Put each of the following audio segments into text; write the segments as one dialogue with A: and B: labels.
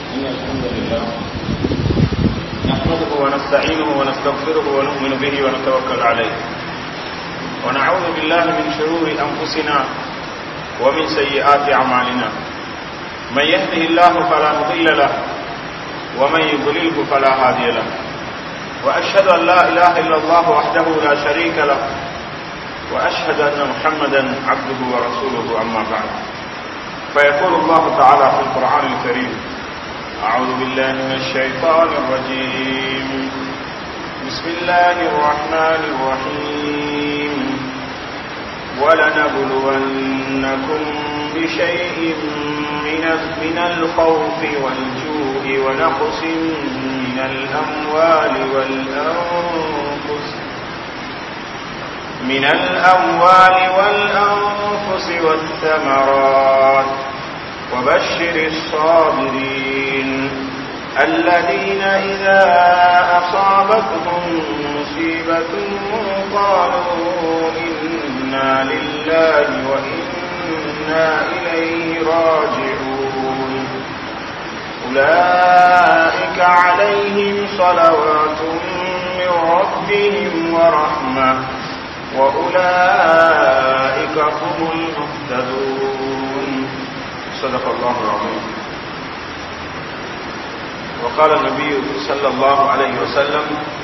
A: إن الحمد لله نحمده ونستعينه ونستغفره ونؤمن به ونتوكل عليه ونعوذ بالله من شرور أنفسنا ومن سيئات أعمالنا من يهده الله فلا مضل له ومن يضلله فلا هادي له وأشهد أن لا إله إلا الله وحده لا شريك له وأشهد أن محمدا عبده ورسوله أما بعد فيقول الله تعالى في القرآن الكريم أعوذ بالله من الشيطان الرجيم بسم الله الرحمن الرحيم ولنبلونكم بشيء من من الخوف والجوع ونقص من الأموال والأنفس من الأموال والأنفس والثمرات وبشر الصابرين الذين إذا أصابتهم مصيبة قالوا إنا لله وإنا إليه راجعون أولئك عليهم صلوات من ربهم ورحمة وأولئك هم المهتدون صدق الله العظيم وقال النبي صلى الله عليه وسلم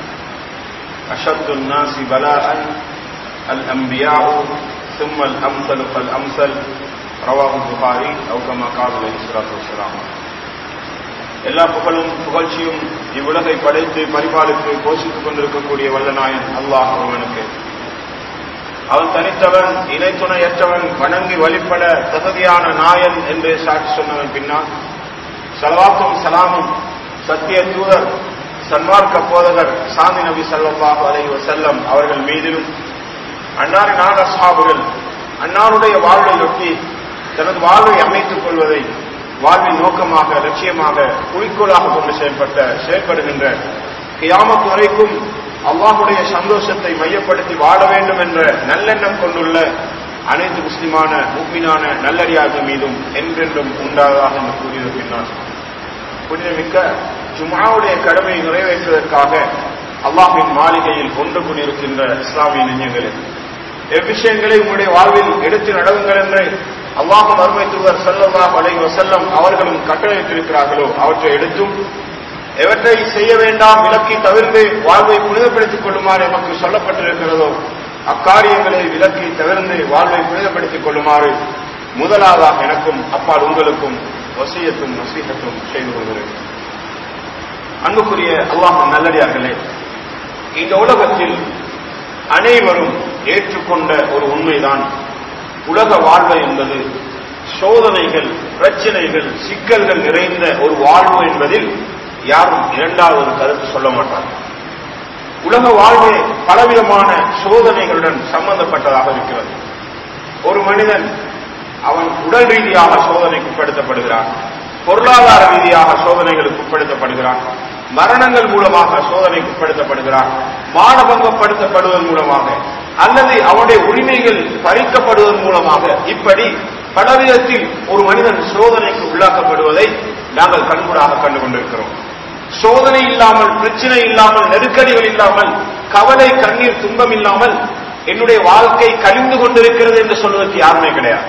A: أشد الناس بلاء الأنبياء ثم الأمثل فالأمثل رواه البخاري أو كما قال عليه الصلاة والسلام எல்லா புகழும் புகழ்ச்சியும் இவ்வுலகை படைத்து பரிபாலித்து போஷித்துக் கொண்டிருக்கக்கூடிய வல்லநாயன் அல்லாஹ் ஒருவனுக்கு அவன் தனித்தவன் இணை துணையற்றவன் வணங்கி வழிபட தகுதியான நாயன் என்று சாட்சி சொன்னவன் பின்னால் சலவாத்தும் சலாமும் சத்திய தூதர் சன்மார்க்க போதகர் சாந்தி நபி சல்லாஹு அலை வசல்லம் அவர்கள் மீதிலும் அன்னாரின் நாக சாபுகள் அன்னாருடைய வாழ்வை ஒட்டி தனது வாழ்வை அமைத்துக் கொள்வதை வாழ்வின் நோக்கமாக லட்சியமாக குறிக்கோளாக கொண்டு செயல்பட்ட செயல்படுகின்ற கியாமத் வரைக்கும் அல்லாஹுடைய சந்தோஷத்தை மையப்படுத்தி வாழ வேண்டும் என்ற நல்லெண்ணம் கொண்டுள்ள அனைத்து முஸ்லிமான முக்மினான நல்லடியார்கள் மீதும் என்றென்றும் உண்டாவதாக என்று கூறியது பின்னால் புனிதமிக்க ஜுமாவுடைய கடமையை நிறைவேற்றுவதற்காக அல்லாஹின் மாளிகையில் ஒன்று கொண்டிருக்கின்ற இஸ்லாமிய நெஞ்சங்களே எவ்விஷயங்களை உங்களுடைய வாழ்வில் எடுத்து நடவுங்கள் என்று அல்லாஹும் அருமை தூதர் செல்லல்லாஹ் அலை வசல்லம் அவர்களும் கட்டளையிட்டிருக்கிறார்களோ அவற்றை எடுத்தும் எவற்றை செய்ய வேண்டாம் விலக்கி தவிர்த்து வாழ்வை புனிதப்படுத்திக் கொள்ளுமாறு எமக்கு சொல்லப்பட்டிருக்கிறதோ அக்காரியங்களை விலக்கி தவிர்த்து வாழ்வை புனிதப்படுத்திக் கொள்ளுமாறு முதலாவதாக எனக்கும் அப்பால் உங்களுக்கும் வசியத்தும் நசீகத்தும் செய்து கொள்கிறேன் அன்புக்குரிய அல்லாஹ் நல்லடியார்களே இந்த உலகத்தில் அனைவரும் ஏற்றுக்கொண்ட ஒரு உண்மைதான் உலக வாழ்வு என்பது சோதனைகள் பிரச்சனைகள் சிக்கல்கள் நிறைந்த ஒரு வாழ்வு என்பதில் யாரும் இரண்டாவது கருத்து சொல்ல மாட்டார் உலக வாழ்வே பலவிதமான சோதனைகளுடன் சம்பந்தப்பட்டதாக இருக்கிறது ஒரு மனிதன் அவன் உடல் ரீதியாக சோதனைக்கு உட்படுத்தப்படுகிறான் பொருளாதார ரீதியாக சோதனைகளுக்கு உட்படுத்தப்படுகிறான் மரணங்கள் மூலமாக சோதனைக்கு உட்படுத்தப்படுகிறான் மானபங்கப்படுத்தப்படுவதன் மூலமாக அல்லது அவனுடைய உரிமைகள் பறிக்கப்படுவதன் மூலமாக இப்படி பலவிதத்தில் ஒரு மனிதன் சோதனைக்கு உள்ளாக்கப்படுவதை நாங்கள் கண்கூடாக கண்டு கொண்டிருக்கிறோம் சோதனை இல்லாமல் பிரச்சனை இல்லாமல் நெருக்கடிகள் இல்லாமல் கவலை கண்ணீர் துன்பம் இல்லாமல் என்னுடைய வாழ்க்கை கழிந்து கொண்டிருக்கிறது என்று சொல்வதற்கு யாருமே கிடையாது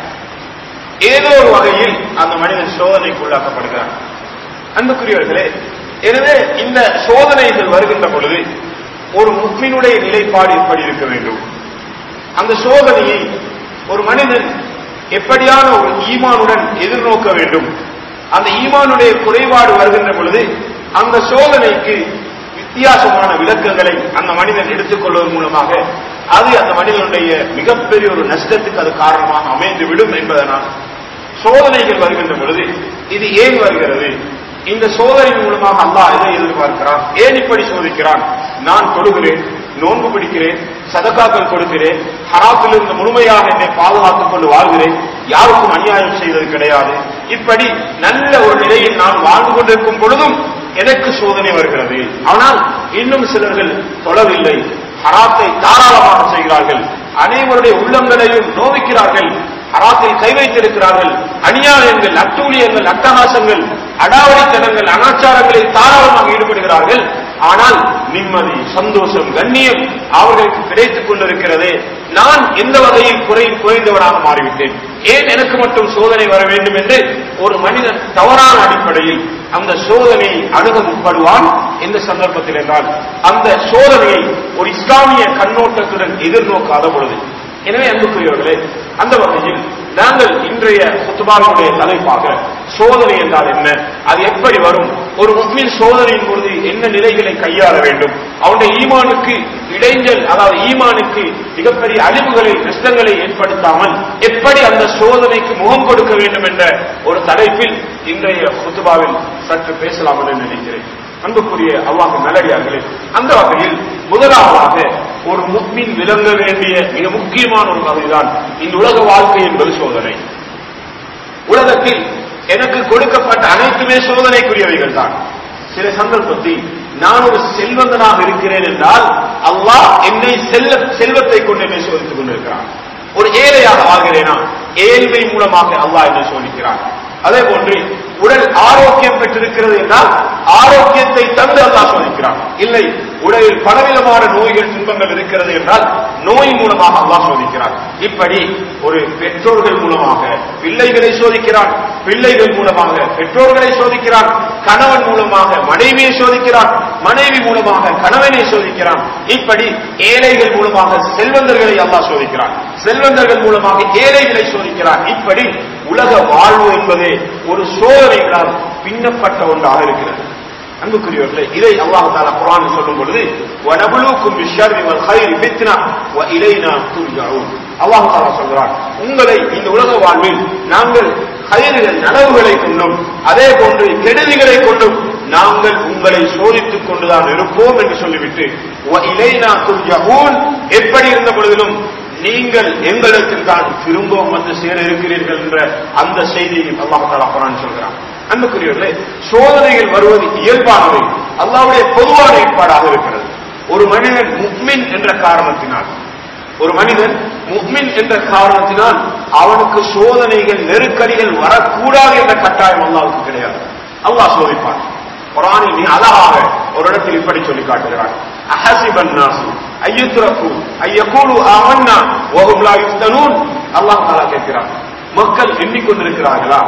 A: ஏதோ ஒரு வகையில் அந்த மனிதன் சோதனைக்கு உள்ளாக்கப்படுகிறான் அன்புக்குரியவர்களே எனவே இந்த சோதனைகள் வருகின்ற பொழுது ஒரு முக்மினுடைய நிலைப்பாடு எப்படி இருக்க வேண்டும் அந்த சோதனையை ஒரு மனிதன் எப்படியான ஒரு ஈமானுடன் எதிர்நோக்க வேண்டும் அந்த ஈமானுடைய குறைபாடு வருகின்ற பொழுது அந்த சோதனைக்கு வித்தியாசமான விளக்கங்களை அந்த மனிதன் எடுத்துக்கொள்வதன் மூலமாக அது அந்த மனிதனுடைய மிகப்பெரிய ஒரு நஷ்டத்துக்கு அது காரணமாக அமைந்து விடும் என்பதனால் சோதனைகள் வருகின்ற பொழுது இது ஏன் வருகிறது இந்த சோதனை மூலமாக அல்லாஹ் எதை எதிர்பார்க்கிறான் ஏன் இப்படி சோதிக்கிறான் நான் தொழுகிறேன் நோன்பு பிடிக்கிறேன் சதக்காக்கள் கொடுக்கிறேன் ஹராத்திலிருந்து முழுமையாக என்னை பாதுகாத்துக் கொண்டு வாழ்கிறேன் யாருக்கும் அநியாயம் செய்தது கிடையாது இப்படி நல்ல ஒரு நிலையில் நான் வாழ்ந்து கொண்டிருக்கும் பொழுதும் எனக்கு சோதனை வருகிறது ஆனால் இன்னும் சிலர்கள் தொழவில்லை ஹராத்தை தாராளமாக செய்கிறார்கள் அனைவருடைய உள்ளங்களையும் நோவிக்கிறார்கள் ஹராத்தில் கை வைத்திருக்கிறார்கள் அநியாயங்கள் அட்டூழியங்கள் அட்டூழியங்கள் அட்டகாசங்கள் அடாவடித்தனங்கள் அனாச்சாரங்களில் தாராளமாக ஈடுபடுகிறார்கள் ஆனால் நிம்மதி சந்தோஷம் கண்ணியம் அவர்களுக்கு கிடைத்துக் கொண்டிருக்கிறது நான் எந்த வகையில் குறை குறைந்தவனாக மாறிவிட்டேன் ஏன் எனக்கு மட்டும் சோதனை வர வேண்டும் என்று ஒரு மனிதன் தவறான அடிப்படையில் அந்த சோதனையை அணுக முற்படுவான் எந்த சந்தர்ப்பத்தில் என்றால் அந்த சோதனையை ஒரு இஸ்லாமிய கண்ணோட்டத்துடன் எதிர்நோக்காத பொழுது எனவே அன்புக்குரியவர்களே அந்த வகையில் நாங்கள் இன்றைய குத்துபாவினுடைய தலைப்பாக சோதனை என்றால் என்ன அது எப்படி வரும் ஒரு முஸ்லிம் சோதனையின் பொழுது என்ன நிலைகளை கையாள வேண்டும் அவனுடைய ஈமானுக்கு இடைஞ்சல் அதாவது ஈமானுக்கு மிகப்பெரிய அழிவுகளை நஷ்டங்களை ஏற்படுத்தாமல் எப்படி அந்த சோதனைக்கு முகம் கொடுக்க வேண்டும் என்ற ஒரு தலைப்பில் இன்றைய குத்துபாவில் சற்று பேசலாம் என்று நினைக்கிறேன் அன்புக்குரிய அல்லாஹ் நல்லடியார்களே அந்த வகையில் முதலாவதாக ஒரு முக்மின் விளங்க வேண்டிய மிக முக்கியமான ஒரு வகைதான் இந்த உலக வாழ்க்கை என்பது சோதனை உலகத்தில் எனக்கு கொடுக்கப்பட்ட அனைத்துமே சோதனைக்குரியவைகள் தான் சில சந்தர்ப்பத்தில் நான் ஒரு செல்வந்தனாக இருக்கிறேன் என்றால் அல்லாஹ் என்னை செல்ல செல்வத்தை கொண்டு என்னை சோதித்துக் கொண்டிருக்கிறான் ஒரு ஏழையாக வாழ்கிறேனா ஏழ்மை மூலமாக அல்லாஹ் என்னை சோதிக்கிறான் அதே போன்று உடல் ஆரோக்கியம் பெற்றிருக்கிறது என்றால் ஆரோக்கியத்தை தந்து அல்லாஹ் சோதிக்கிறான் இல்லை உடலில் பலவிதமான நோய்கள் துன்பங்கள் இருக்கிறது என்றால் நோய் மூலமாக அல்லாஹ் சோதிக்கிறான் இப்படி ஒரு பெற்றோர்கள் மூலமாக பிள்ளைகளை சோதிக்கிறான் பிள்ளைகள் மூலமாக பெற்றோர்களை சோதிக்கிறான் கணவன் மூலமாக மனைவியை சோதிக்கிறான் மனைவி மூலமாக கணவனை சோதிக்கிறான் இப்படி ஏழைகள் மூலமாக செல்வந்தர்களை அல்லாஹ் சோதிக்கிறான் செல்வந்தர்கள் மூலமாக ஏழைகளை சோதிக்கிறான் இப்படி உலக வாழ்வு என்பதே ஒரு சோதனைகளால் பின்னப்பட்ட ஒன்றாக இருக்கிறது அன்புக்குரியவர்களே இதை அல்லாஹ் தாலா குரான் சொல்லும் பொழுது வனபுலுக்கும் பிஷர்ரி வல் கைரி பித்னா வ இலைனா துர்ஜாவும் அல்லாஹ் தாலா சொல்கிறான் உங்களை இந்த உலக வாழ்வில் நாங்கள் கயிறுகள் நனவுகளை கொண்டும் அதே போன்று கெடுதிகளை கொண்டும் நாங்கள் உங்களை சோதித்துக் கொண்டுதான் இருப்போம் என்று சொல்லிவிட்டு வ இலைனா துர்ஜாவும் எப்படி இருந்த பொழுதிலும் நீங்கள் எங்களுக்கு தான் திரும்பவும் வந்து சேர இருக்கிறீர்கள் என்ற அந்த செய்தியை அல்லாஹ் தாலா குரான் சொல்கிறான் அன்புக்குரியவர்களே சோதனைகள் வருவது இயல்பானவை அல்லாவுடைய பொதுவான ஏற்பாடாக இருக்கிறது ஒரு மனிதன் முக்மின் என்ற காரணத்தினால் ஒரு மனிதன் முக்மின் என்ற காரணத்தினால் அவனுக்கு சோதனைகள் நெருக்கடிகள் வரக்கூடாது என்ற கட்டாயம் அல்லாவுக்கு கிடையாது அல்லாஹ் சோதிப்பான் குரானில் மிக அழகாக ஒரு இடத்தில் இப்படி சொல்லி காட்டுகிறான் அஹசிபன் நாசு ஐயுத்ரகு ஐயகூலு ஆமன்னா வஹும் லா யுஃப்தனூன் அல்லாஹ் தஆலா கேட்கிறான் மக்கள் எண்ணிக்கொண்டிருக்கிறார்களா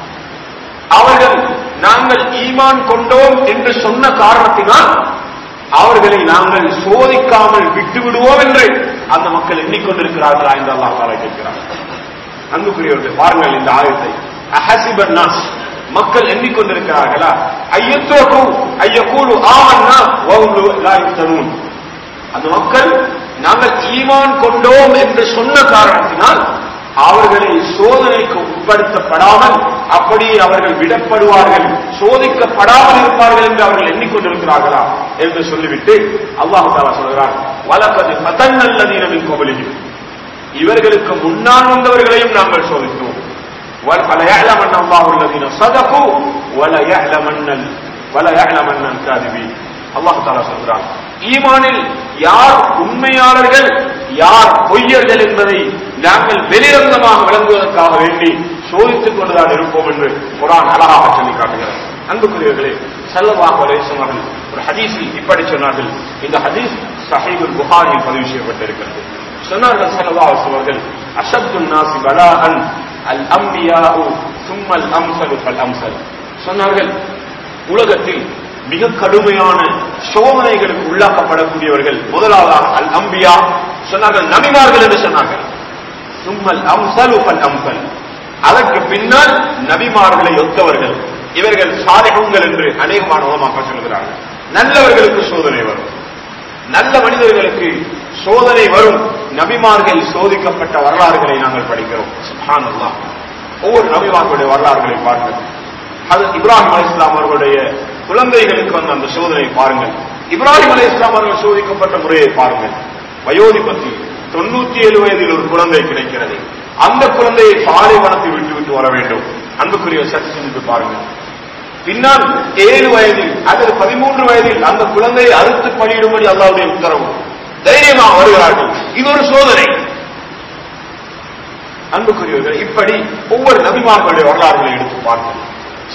A: அவர்கள் நாங்கள் ஈமான் கொண்டோம் என்று சொன்ன காரணத்தினால் அவர்களை நாங்கள் சோதிக்காமல் விட்டு விடுவோம் என்று அந்த மக்கள் எண்ணிக்கொண்டிருக்கிறார்களா என்று அல்லாஹ் தாலா கேட்கிறார் அன்புக்குரியவர்கள் பாருங்கள் இந்த ஆயத்தை அஹசிபன் நாஸ் மக்கள் எண்ணிக்கொண்டிருக்கிறார்களா ஐயத்தோக்கு ஐயக்கூடு ஆமன்னா வவுலு லா யுஃப்தனூன் அந்த மக்கள் நாங்கள் ஈமான் கொண்டோம் என்று சொன்ன காரணத்தினால் அவர்களை சோதனைக்கு உட்படுத்தப்படாமல் அப்படியே அவர்கள் விடப்படுவார்கள் சோதிக்கப்படாமல் இருப்பார்கள் என்று அவர்கள் எண்ணிக்கொண்டிருக்கிறார்களா என்று சொல்லிவிட்டு அல்லாஹு தாலா சொல்கிறார் வழக்கது பதன்னல்லதீனமின் கோபலியும் இவர்களுக்கு முன்னால் வந்தவர்களையும் நாங்கள் சோதித்தோம் وَلَيَعْلَمَنَّ اللَّهُ الَّذِينَ صَدَقُوا وَلَيَعْلَمَنَّ وَلَيَعْلَمَنَّ الْكَاذِبِينَ அல்லாஹ் தாலா சொல்கிறான் ஈமானில் யார் உண்மையாளர்கள் யார் பொய்யர்கள் என்பதை நாங்கள் வெளிரங்கமாக விளங்குவதற்காக வேண்டி சோதித்துக் கொண்டுதான் இருப்போம் என்று குரான் அழகாக சொல்லி காட்டுகிறார் அன்புக்குரியவர்களே செல்லவாக வரைசமார்கள் ஒரு ஹதீஸில் இப்படி சொன்னார்கள் இந்த ஹதீஸ் சஹீபுல் புகாரில் பதிவு செய்யப்பட்டிருக்கிறது சொன்னார்கள் செல்லவா அவர்கள் அஷத்து நாசி பலாஹன் அல் அம்பியாவு சும்மல் அம்சல் ஃபல் அம்சல் சொன்னார்கள் உலகத்தில் மிக கடுமையான சோதனைகளுக்கு உள்ளாக்கப்படக்கூடியவர்கள் முதலாவதாக அல் அம்பியா சொன்னார்கள் நபிமார்கள் என்று சொன்னார்கள் சும்மல் அம்சல் ஃபல் அம்சல் அதற்கு பின்னால் நபிமார்களை ஒத்தவர்கள் இவர்கள் சாதகங்கள் என்று அநேகமான உலமாக சொல்கிறார்கள் நல்லவர்களுக்கு சோதனை வரும் நல்ல மனிதர்களுக்கு சோதனை வரும் நபிமார்கள் சோதிக்கப்பட்ட வரலாறுகளை நாங்கள் படிக்கிறோம் சுப்ஹானல்லாஹ் ஒவ்வொரு நபிமார்களுடைய வரலாறுகளை பார்க்கிறோம் அது இப்ராஹிம் அலி இஸ்லாம் அவர்களுடைய குழந்தைகளுக்கு வந்த அந்த சோதனை பாருங்கள் இப்ராஹிம் அலி இஸ்லாம் அவர்கள் சோதிக்கப்பட்ட முறையை பாருங்கள் வயோதிபத்தில் தொண்ணூத்தி ஏழு வயதில் ஒரு குழந்தை கிடைக்கிறது அந்த குழந்தையை பாலைவனத்தில் விட்டு விட்டு வர வேண்டும் அன்புக்குரிய சற்று சிந்தித்து பாருங்கள் பின்னால் ஏழு வயதில் அல்லது பதிமூன்று வயதில் அந்த குழந்தையை அறுத்து பணியிடும்படி அல்லாவுடைய உத்தரவு தைரியமாக வருகிறார்கள் இது ஒரு சோதனை அன்புக்குரியவர்கள் இப்படி ஒவ்வொரு நபிமார்களுடைய வரலாறுகளை எடுத்து பார்க்கணும்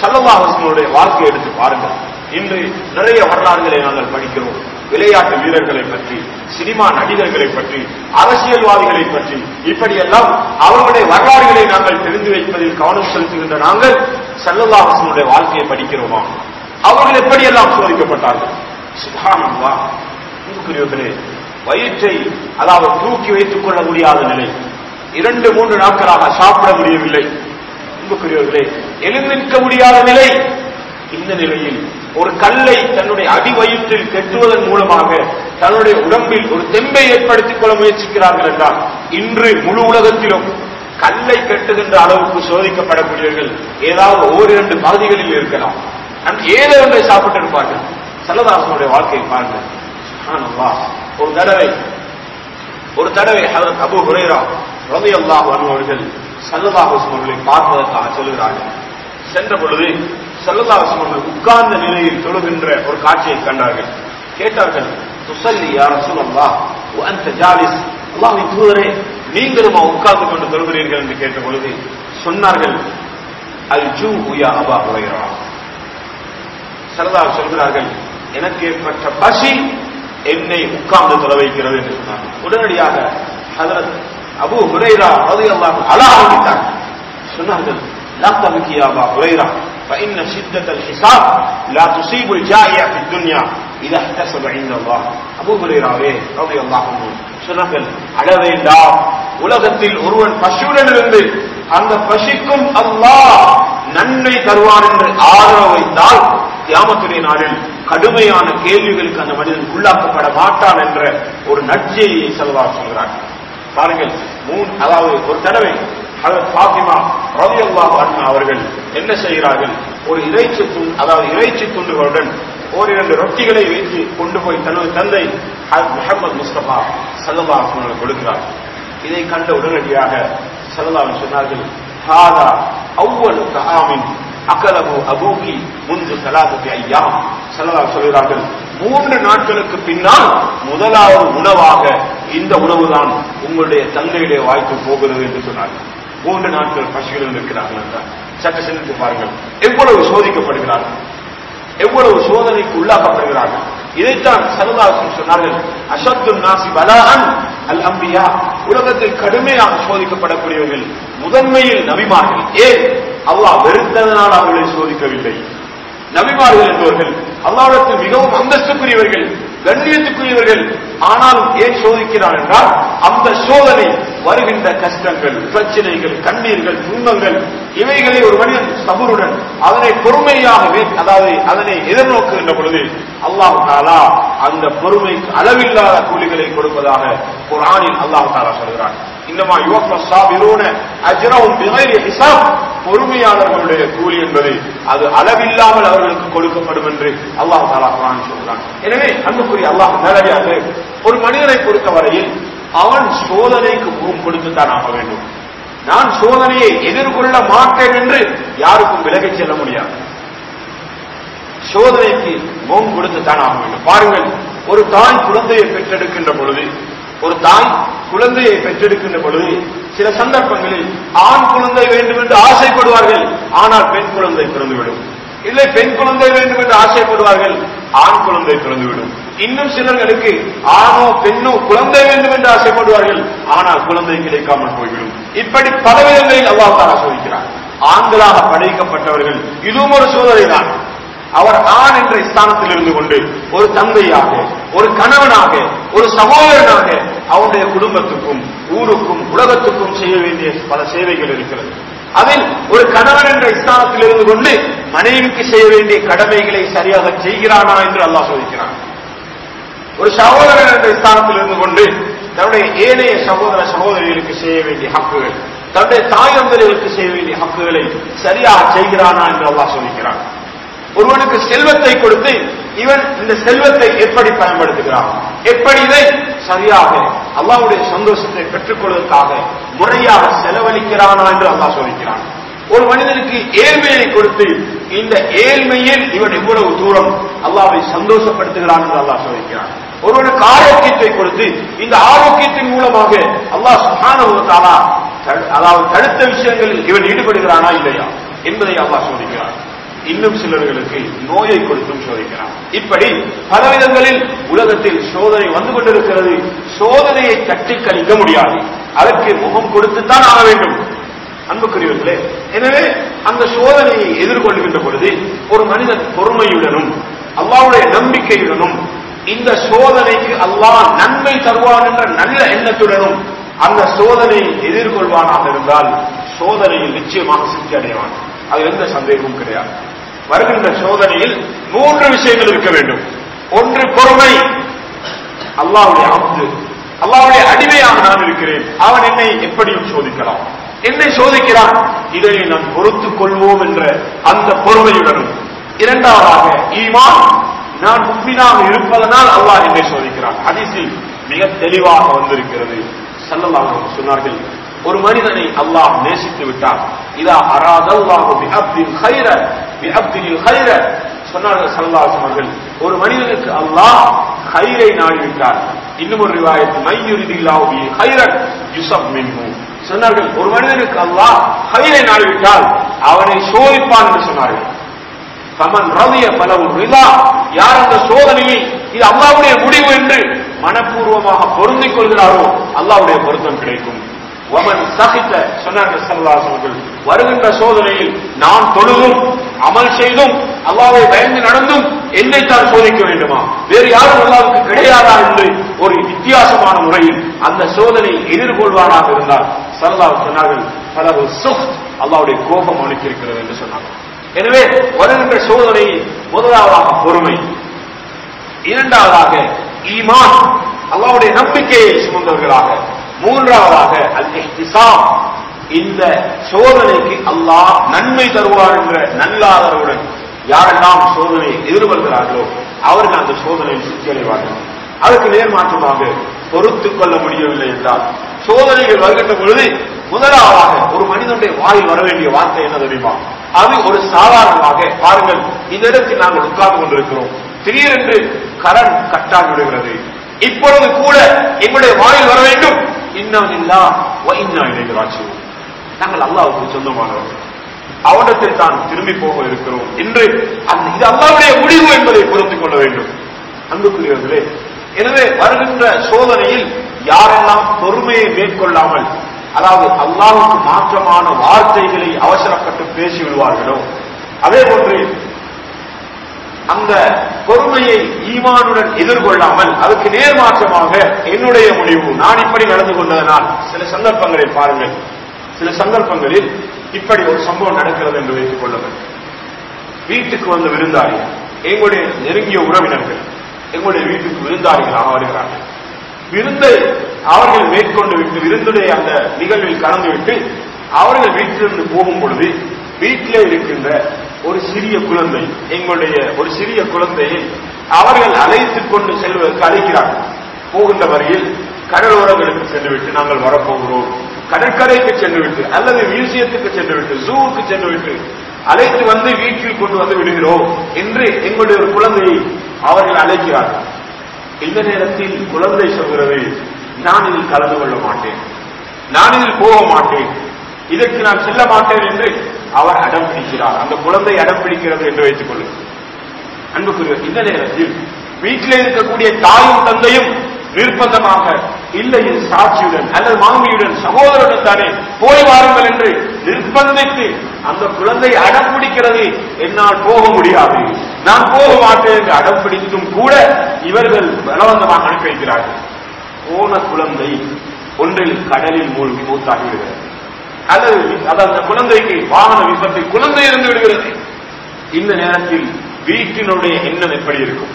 A: சல்லவாஹனுடைய வாழ்க்கையை எடுத்து பாருங்கள் இன்று நிறைய வரலாறுகளை நாங்கள் படிக்கிறோம் விளையாட்டு வீரர்களை பற்றி சினிமா நடிகர்களை பற்றி அரசியல்வாதிகளை பற்றி இப்படியெல்லாம் அவர்களுடைய வரலாறுகளை நாங்கள் தெரிந்து வைப்பதில் கவனம் செலுத்துகின்ற நாங்கள் சல்லல்லாஹனுடைய வாழ்க்கையை படிக்கிறோமா அவர்கள் எப்படியெல்லாம் சோதிக்கப்பட்டார்கள் சுபானம்வா அன்புக்குரியவர்களே வயிற்றை அதாவது தூக்கி வைத்துக் கொள்ள முடியாத நிலை இரண்டு மூன்று நாட்களாக சாப்பிட முடியவில்லை அன்புக்குரியவர்களே எழுந்திருக்க முடியாத நிலை இந்த நிலையில் ஒரு கல்லை தன்னுடைய அடி வயிற்றில் கெட்டுவதன் மூலமாக தன்னுடைய உடம்பில் ஒரு தெம்பை ஏற்படுத்திக் கொள்ள முயற்சிக்கிறார்கள் என்றால் இன்று முழு உலகத்திலும் கல்லை கட்டுகின்ற அளவுக்கு சோதிக்கப்படக்கூடியவர்கள் ஏதாவது ஓரிரண்டு பகுதிகளில் இருக்கலாம் ஏதோ ஒன்றை சாப்பிட்டு இருப்பார்கள் சல்லதாசனுடைய வாழ்க்கையை பாருங்கள் சுப்ஹானல்லாஹ். ஒரு தடவை ஒரு தடவை ஹதரத் அபு ஹுரைரா ரவி அல்லாஹ் அவர்கள் சல்லதாஹுஸ்ம் அவர்களை பார்ப்பதற்காக செல்கிறார்கள் சென்ற பொழுது சல்லதாஹுஸ்ம் அவர்கள் உட்கார்ந்த நிலையில் தொழுகின்ற ஒரு காட்சியை கண்டார்கள் கேட்டார்கள் துசல்லி யார் ரசூலல்லா அந்த ஜாலிஸ் அல்லாஹ்வின் தூதரே நீங்களுமா உட்கார்ந்து கொண்டு தொழுகிறீர்கள் என்று கேட்ட பொழுது சொன்னார்கள் அல் ஜூ உயா அபா ஹுரைரா சரதார் சொல்கிறார்கள் எனக்கு ஏற்பட்ட பசி என்னை உட்கார்ந்து தொலை வைக்கிறது என்று சொன்னார் உடனடியாக ஹதரத் அபு ஹுரைரா ரதி அல்லாஹ் அழ ஆரம்பித்தார் சொன்னார்கள் لا تبكي يا أبا هريرة فإن شدة الحساب لا تصيب الجائع في الدنيا إذا احتسب عند الله அபு ஹுரைராவே ரதி அல்லாஹ் சொன்னார்கள் அழ வேண்டாம் உலகத்தில் ஒருவன் பசுவுடன் இருந்து அந்த பசிக்கும் அல்லாஹ் நன்மை தருவான் என்று ஆதரவு வைத்தால் தியாமத்துடைய நாளில் கடுமையான கேள்விகளுக்கு அந்த மனிதன் உள்ளாக்கப்பட மாட்டான் என்ற ஒரு நற்செய்தியை செல்வார் சொல்கிறார் பாருங்கள் மூன் அதாவது ஒரு தடவை ஹதரத் ஃபாத்திமா ரலியல்லாஹு அன்ஹா அவர்கள் என்ன செய்கிறார்கள் ஒரு இறைச்சி துண்டு அதாவது இறைச்சி துண்டுகளுடன் ஓரிரண்டு ரொட்டிகளை வைத்து கொண்டு போய் தனது தந்தை ஹஜ்ரத் முஹம்மது முஸ்தபா சல்லல்லாஹு அலைஹி வஸல்லம் கொடுக்கிறார் இதை கண்ட உடனடியாக சல்லல்லாஹு சொன்னார்கள் ஹாதா அவ்வளவு தஆமின் அகலபு அபூகி முன்பு சலாபத்தி ஐயா சல்லல்லாஹு சொல்கிறார்கள் மூன்று நாட்களுக்கு பின்னால் முதலாவது உணவாக இந்த உணவுதான் உங்களுடைய தந்தையுடைய வாய்ப்பு போகிறது என்று சொன்னார்கள் மூன்று நாட்கள் பசிகளில் இருக்கிறார்கள் என்றார் சற்று சிந்தித்து பாருங்கள் எவ்வளவு சோதிக்கப்படுகிறார்கள் எவ்வளவு சோதனைக்கு உள்ளாக்கப்படுகிறார்கள் இதைத்தான் சரதாசன் சொன்னார்கள் அசத்து நாசி பலான் அல் அம்பியா உலகத்தில் கடுமையாக சோதிக்கப்படக்கூடியவர்கள் முதன்மையில் நபிமார்கள் ஏன் அல்லாஹ் வெறுத்ததனால் அவர்களை சோதிக்கவில்லை நபிமார்கள் என்பவர்கள் அல்லாவிடத்தில் மிகவும் அந்தஸ்துக்குரியவர்கள் கண்ணியத்துக்குரியவர்கள் ஆனாலும் ஏன் சோதிக்கிறார் என்றால் அந்த சோதனை வருகின்ற கஷ்டங்கள் பிரச்சனைகள் கண்ணீர்கள் துன்பங்கள் இவைகளை ஒரு மனிதன் சபருடன் அதனை பொறுமையாக வே- அதாவது அதனை எதிர்நோக்குகின்ற பொழுது அல்லாஹ் தாலா அந்த பொறுமைக்கு அளவில்லாத கூலிகளை கொடுப்பதாக குர்ஆனில் அல்லாஹ் தாலா சொல்கிறான் இன்னமா யுவப்ப சாபிரூன அஜ்ரஹும் பிகைரி ஹிசாப் பொறுமையாளர்களுடைய கூலி என்பது அது அளவில்லாமல் அவர்களுக்கு கொடுக்கப்படும் என்று அல்லாஹ் தாலா குர்ஆன் சொல்கிறான் எனவே அன்புக்குரிய அல்லாஹ் நேரடியாக ஒரு மனிதனை பொறுத்தவரையில் அவன் சோதனைக்கு முகம் கொடுத்துத்தான் ஆக வேண்டும் நான் சோதனையை எதிர்கொள்ள மாட்டேன் என்று யாருக்கும் விலகிச் செல்ல முடியாது சோதனைக்கு முகம் கொடுத்துத்தான் ஆக வேண்டும் பாருங்கள் ஒரு தாய் குழந்தையை பெற்றெடுக்கின்ற பொழுது ஒரு தாய் குழந்தையை பெற்றெடுக்கின்ற பொழுது சில சந்தர்ப்பங்களில் ஆண் குழந்தை வேண்டும் என்று ஆசைப்படுவார்கள் ஆனால் பெண் குழந்தை பிறந்துவிடும் இல்லை பெண் குழந்தை வேண்டும் என்று ஆசைப்படுவார்கள் ஆண் குழந்தை பிறந்துவிடும் இன்னும் சிலர்களுக்கு ஆணோ பெண்ணோ குழந்தை வேண்டும் என்று ஆசைப்படுவார்கள் ஆனால் குழந்தை கிடைக்காமல் போய்விடும் இப்படி பலவிதங்களில் அல்லாஹ் தாரா சோதிக்கிறார் ஆண்களாக படைக்கப்பட்டவர்கள் இதுவும் ஒரு சோதனை தான் அவர் ஆண் என்ற ஸ்தானத்தில் இருந்து கொண்டு ஒரு தந்தையாக ஒரு கணவனாக ஒரு சகோதரனாக அவருடைய குடும்பத்துக்கும் ஊருக்கும் உலகத்துக்கும் செய்ய வேண்டிய பல சேவைகள் இருக்கிறது அதில் ஒரு கணவன் என்ற ஸ்தானத்தில் இருந்து கொண்டு மனைவிக்கு செய்ய வேண்டிய கடமைகளை சரியாக செய்கிறானா என்று அல்லாஹ் சோதிக்கிறான் ஒரு சகோதரன் என்ற ஸ்தானத்தில் இருந்து கொண்டு தன்னுடைய ஏனைய சகோதர சகோதரிகளுக்கு செய்ய வேண்டிய ஹக்குகள் தன்னுடைய தாயந்தர்களுக்கு செய்ய வேண்டிய ஹக்குகளை சரியாக செய்கிறானா என்று அல்லாஹ் சொல்லிக்கிறான் ஒருவனுக்கு செல்வத்தை கொடுத்து இவன் இந்த செல்வத்தை எப்படி பயன்படுத்துகிறான் எப்படி இதை சரியாக அல்லாஹ்வுடைய சந்தோஷத்தை பெற்றுக் கொள்வதற்காக முறையாக செலவழிக்கிறானா என்று அல்லாஹ் சொல்லிக்கிறான் ஒரு மனிதனுக்கு ஏழ்மையை கொடுத்து இந்த ஏழ்மையில் இவன் எவ்வளவு தூரம் அல்லாஹ்வை சந்தோஷப்படுத்துகிறான் என்று அல்லாஹ் சொல்லிக்கிறான் ஒருவனுக்கு ஆரோக்கியத்தை கொடுத்து இந்த ஆரோக்கியத்தின் மூலமாக அல்லாஹ் சுப்ஹானஹு வ தஆலா தடு- அதாவது தடுத்த விஷயங்களில் இவன் ஈடுபடுகிறானா இல்லையா என்பதை அல்லாஹ் சொல்லிக்கிறான் இன்னும் சிலர்களுக்கு நோயை கொடுத்தும் சோதிக்கிறான் இப்படி பலவிதங்களில் உலகத்தில் சோதனை வந்து கொண்டிருக்கிறது சோதனையை தட்டி கழிக்க முடியாது அதற்கு முகம் கொடுத்துத்தான் ஆக வேண்டும் அன்புக்குரியவர்களே எனவே அந்த சோதனையை எதிர்கொள்கின்ற பொழுது ஒரு மனிதன் பொறுமையுடனும் அல்லாவுடைய நம்பிக்கையுடனும் இந்த சோதனைக்கு அல்லாஹ் நன்மை தருவான் என்ற நல்ல எண்ணத்துடனும் அந்த சோதனையை எதிர்கொள்வானாக இருந்தால் சோதனையில் நிச்சயமாக சிக்கி அடைவான் அது எந்த சந்தேகமும் கிடையாது வருகின்ற சோதனையில் மூன்று விஷயங்கள் இருக்க வேண்டும் ஒன்று பொறுமை அல்லாவுடைய அப்து அல்லாவுடைய அடிமையாக நான் இருக்கிறேன் அவன் என்னை எப்படியும் சோதிக்கலாம் என்னை சோதிக்கிறான் இதை நாம் பொறுத்துக் கொள்வோம் என்ற அந்த பொறுமையுடனும் இரண்டாவதாக ஈமான் நான் முக்மினாக இருப்பதனால் அல்லாஹ் என்னை சோதிக்கிறான் ஹதீஸில் மிக தெளிவாக வந்திருக்கிறது சல்லல்லாஹு சொன்னார்கள் ஒரு மனிதனை அல்லாஹ் நேசித்து விட்டார் இதா அராதல்லாஹு பிஅப்தின் கைர பிஅப்தினில் கைர சொன்னார்கள் சல்லல்லாஹு அவர்கள் ஒரு மனிதனுக்கு அல்லாஹ் கைரை நாடிவிட்டார் இன்னும் ஒரு ரிவாயத்து மையுரிதில்லாஹு பி கைரன் யுசப் மின்ஹு சொன்னார்கள் ஒரு மனிதனுக்கு அல்லாஹ் கைரை நாடிவிட்டால் அவனை சோதிப்பான் என்று சொன்னார்கள் கமன் ரவிய பலவு ரிதா யார் அந்த சோதனையை இது அல்லாவுடைய முடிவு என்று மனப்பூர்வமாக பொருந்திக் கொள்கிறாரோ அல்லாவுடைய பொருத்தம் கிடைக்கும் ஒமன் சகித்த சொன்னார்கள் சல்லாசவர்கள் வருகின்ற சோதனையில் நான் தொழுதும் அமல் செய்தும் அல்லாவை பயந்து நடந்தும் என்னைத்தான் சோதிக்க வேண்டுமா வேறு யாரும் அல்லாவுக்கு கிடையாதா என்று ஒரு வித்தியாசமான முறையில் அந்த சோதனை எதிர்கொள்வானாக இருந்தால் சல்லா சொன்னார்கள் பலவு சுஃப்த் அல்லாவுடைய கோபம் அவனுக்கு இருக்கிறது என்று சொன்னார்கள் எனவே வருகின்ற சோதனை முதலாவதாக பொறுமை இரண்டாவதாக ஈமான் அல்லாவுடைய நம்பிக்கையை சுமந்தவர்களாக மூன்றாவதாக அல் இஹ்திசாம் இந்த சோதனைக்கு அல்லாஹ் நன்மை தருவார் என்ற நல்லாதரவுடன் யாரெல்லாம் சோதனையை எதிர்கொள்கிறார்களோ அவர்கள் அந்த சோதனையில் சித்தியடைவார்கள் அதற்கு நேர்மாற்றமாக பொறுத்துக் கொள்ள முடியவில்லை என்றால் சோதனைகள் வருகின்ற பொழுது முதலாவதாக ஒரு மனிதனுடைய வாயில் வர வேண்டிய வார்த்தை என்ன தெரியுமா அது ஒரு சாதாரணமாக பாருங்கள் இந்த இடத்தில் நாங்கள் உட்கார்ந்து கொண்டிருக்கிறோம் திடீரென்று கரண் கட்டாகி விடுகிறது இப்பொழுது கூட எங்களுடைய வாயில் வர வேண்டும் இன்னும் இல்லா இன்னா இணைகிறாச்சு நாங்கள் அல்லாவுக்கு சொந்தமானவர்கள் அவனிடத்தில் தான் திரும்பி போக இருக்கிறோம் என்று அந்த இது அல்லாவுடைய முடிவு என்பதை புரிந்து கொள்ள வேண்டும் அன்புக்குரியவர்களே எனவே வருகின்ற சோதனையில் யாரெல்லாம் பொறுமையை மேற்கொள்ளாமல் அதாவது அல்லாவுக்கு மாற்றமான வார்த்தைகளை அவசரப்பட்டு பேசி விடுவார்களோ அதே போன்று அந்த பொறுமையை ஈமானுடன் எதிர்கொள்ளாமல் அதுக்கு நேர்மாற்றமாக என்னுடைய முடிவு நான் இப்படி நடந்து கொண்டதனால் சில சந்தர்ப்பங்களை பாருங்கள் சில சந்தர்ப்பங்களில் இப்படி ஒரு சம்பவம் நடக்கிறது என்று வைத்துக் கொள்ளுங்கள் வீட்டுக்கு வந்த விருந்தாளி எங்களுடைய நெருங்கிய உறவினர்கள் எங்களுடைய வீட்டுக்கு விருந்தாளிகளாக வருகிறார்கள் விருந்தை அவர்கள் மேற்கொண்டு விட்டு விருந்துடைய அந்த நிகழ்வில் கலந்து விட்டு அவர்கள் வீட்டிலிருந்து போகும் பொழுது வீட்டிலே இருக்கின்ற ஒரு சிறிய குழந்தை எங்களுடைய ஒரு சிறிய குழந்தையை அவர்கள் அழைத்துக் கொண்டு செல்வதற்கு அழைக்கிறார்கள் போகின்ற வரையில் கடலோரங்களுக்கு சென்றுவிட்டு நாங்கள் வரப்போகிறோம் கடற்கரைக்கு சென்றுவிட்டு அல்லது மியூசியத்துக்கு சென்றுவிட்டு ஜூவுக்கு சென்றுவிட்டு அழைத்து வந்து வீட்டில் கொண்டு வந்து விடுகிறோம் என்று எங்களுடைய ஒரு குழந்தையை அவர்கள் அழைக்கிறார்கள் இந்த நேரத்தில் குழந்தை சொல்கிறது நான் இதில் கலந்து கொள்ள மாட்டேன் நான் இதில் போக மாட்டேன் இதற்கு நான் செல்ல மாட்டேன் என்று அவர் அடம் பிடிக்கிறார் அந்த குழந்தை அடம் பிடிக்கிறது என்று வைத்துக் கொள்ளுங்கள் அன்புக்குரிய இந்த நேரத்தில் வீட்டிலே இருக்கக்கூடிய தாயும் தந்தையும் நிர்பந்தமாக இல்லை சாட்சியுடன் அல்லது மாமியுடன் சகோதரனுடன் தானே போய் வாருங்கள் என்று நிர்பந்தித்து அந்த குழந்தை அடம் பிடிக்கிறது என்னால் போக முடியாது நான் போக மாட்டேன் என்று அடம் பிடித்தும் கூட இவர்கள் பலவந்தமாக அனுப்பி வைக்கிறார்கள் போன குழந்தை ஒன்றில் கடலில் மூழ்கி மூத்தாகி விடுகிறது அல்லது அது அந்த குழந்தைக்கு வாகன விபத்தில் குழந்தை இருந்து விடுகிறது இந்த நேரத்தில் வீட்டினுடைய எண்ணம் எப்படி இருக்கும்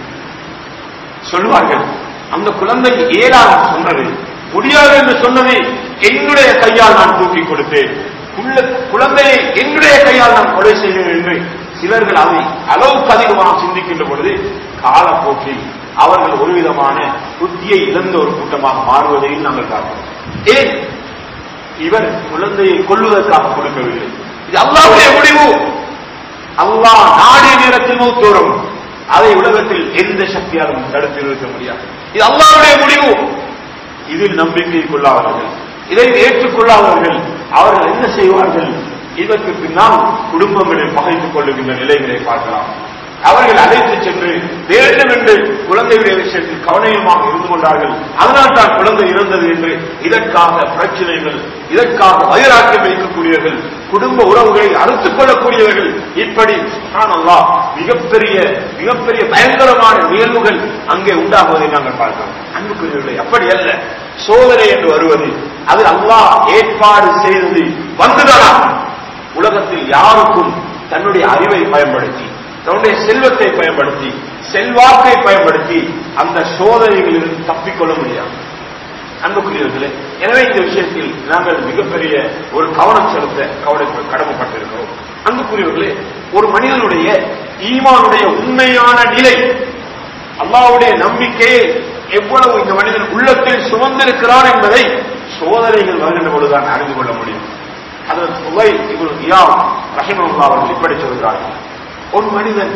A: சொல்வார்கள் அந்த குழந்தை ஏழாக சொன்னது முடியாது என்று சொன்னது என்னுடைய கையால் நான் தூக்கி கொடுத்தேன் குழந்தையை என்னுடைய கையால் நான் கொலை செய்வேன் என்று சிலர்கள் அதை அளவுக்கு அதிகமாக சிந்திக்கின்ற பொழுது காலப்போக்கில் அவர்கள் ஒரு விதமான புத்தியை இழந்த ஒரு கூட்டமாக மாறுவதையும் நாங்கள் பார்க்கிறோம் ஏன் இவர் குழந்தையை கொல்லுவதற்காக கொடுக்கவில்லை இது அல்லாவுடைய முடிவு அல்லாஹ் நாடிய நேரத்தில் மூத்தோறும் அதை உலகத்தில் எந்த சக்தியாலும் தடுத்து நிறுத்த முடியாது இது அல்லாவுடைய முடிவு இதில் நம்பிக்கை கொள்ளாதவர்கள் இதை ஏற்றுக்கொள்ளாதவர்கள் அவர்கள் என்ன செய்வார்கள் இதற்கு பின்னால் குடும்பங்களில் பகைத்துக் கொள்ளுகின்ற நிலைகளை பார்க்கலாம் அவர்கள் அழைத்து சென்று வேண்டும் என்று குழந்தையுடைய விஷயத்தில் கவனமாக இருந்து கொண்டார்கள் அதனால் தான் குழந்தை இறந்தது என்று இதற்காக பிரச்சனைகள் இதற்காக வயிறாக்கி வைக்கக்கூடியவர்கள் குடும்ப உறவுகளை அறுத்துக் கொள்ளக்கூடியவர்கள் இப்படி சுப்ஹானல்லாஹ் மிகப்பெரிய மிகப்பெரிய பயங்கரமான நிகழ்வுகள் அங்கே உண்டாகுவதை நாங்கள் பார்க்கிறோம் அன்புக்குரியவர்களை அப்படி அல்ல சோதனை என்று வருவது அது அல்லாஹ் ஏற்பாடு செய்தது வந்துதானா உலகத்தில் யாருக்கும் தன்னுடைய அறிவை பயன்படுத்தி தன்னுடைய செல்வத்தை பயன்படுத்தி செல்வாக்கை பயன்படுத்தி அந்த சோதனைகளிலிருந்து தப்பிக்கொள்ள முடியாது அன்புக்குரியவர்களே எனவே இந்த விஷயத்தில் நாங்கள் மிகப்பெரிய ஒரு கவனம் செலுத்த கவலை கடமைப்பட்டிருக்கிறோம் அன்புக்குரியவர்களே ஒரு மனிதனுடைய ஈமானுடைய உண்மையான நிலை அல்லாவுடைய நம்பிக்கையை எவ்வளவு இந்த மனிதன் உள்ளத்தில் சுமந்திருக்கிறான் என்பதை சோதனைகள் வருகின்ற பொழுதுதான் அறிந்து கொள்ள முடியும் அதற்கு உவை இவரு இயாம் ரஹிமல்லா அவர்கள் இப்படி சொல்கிறார்கள் ஒரு மனிதன்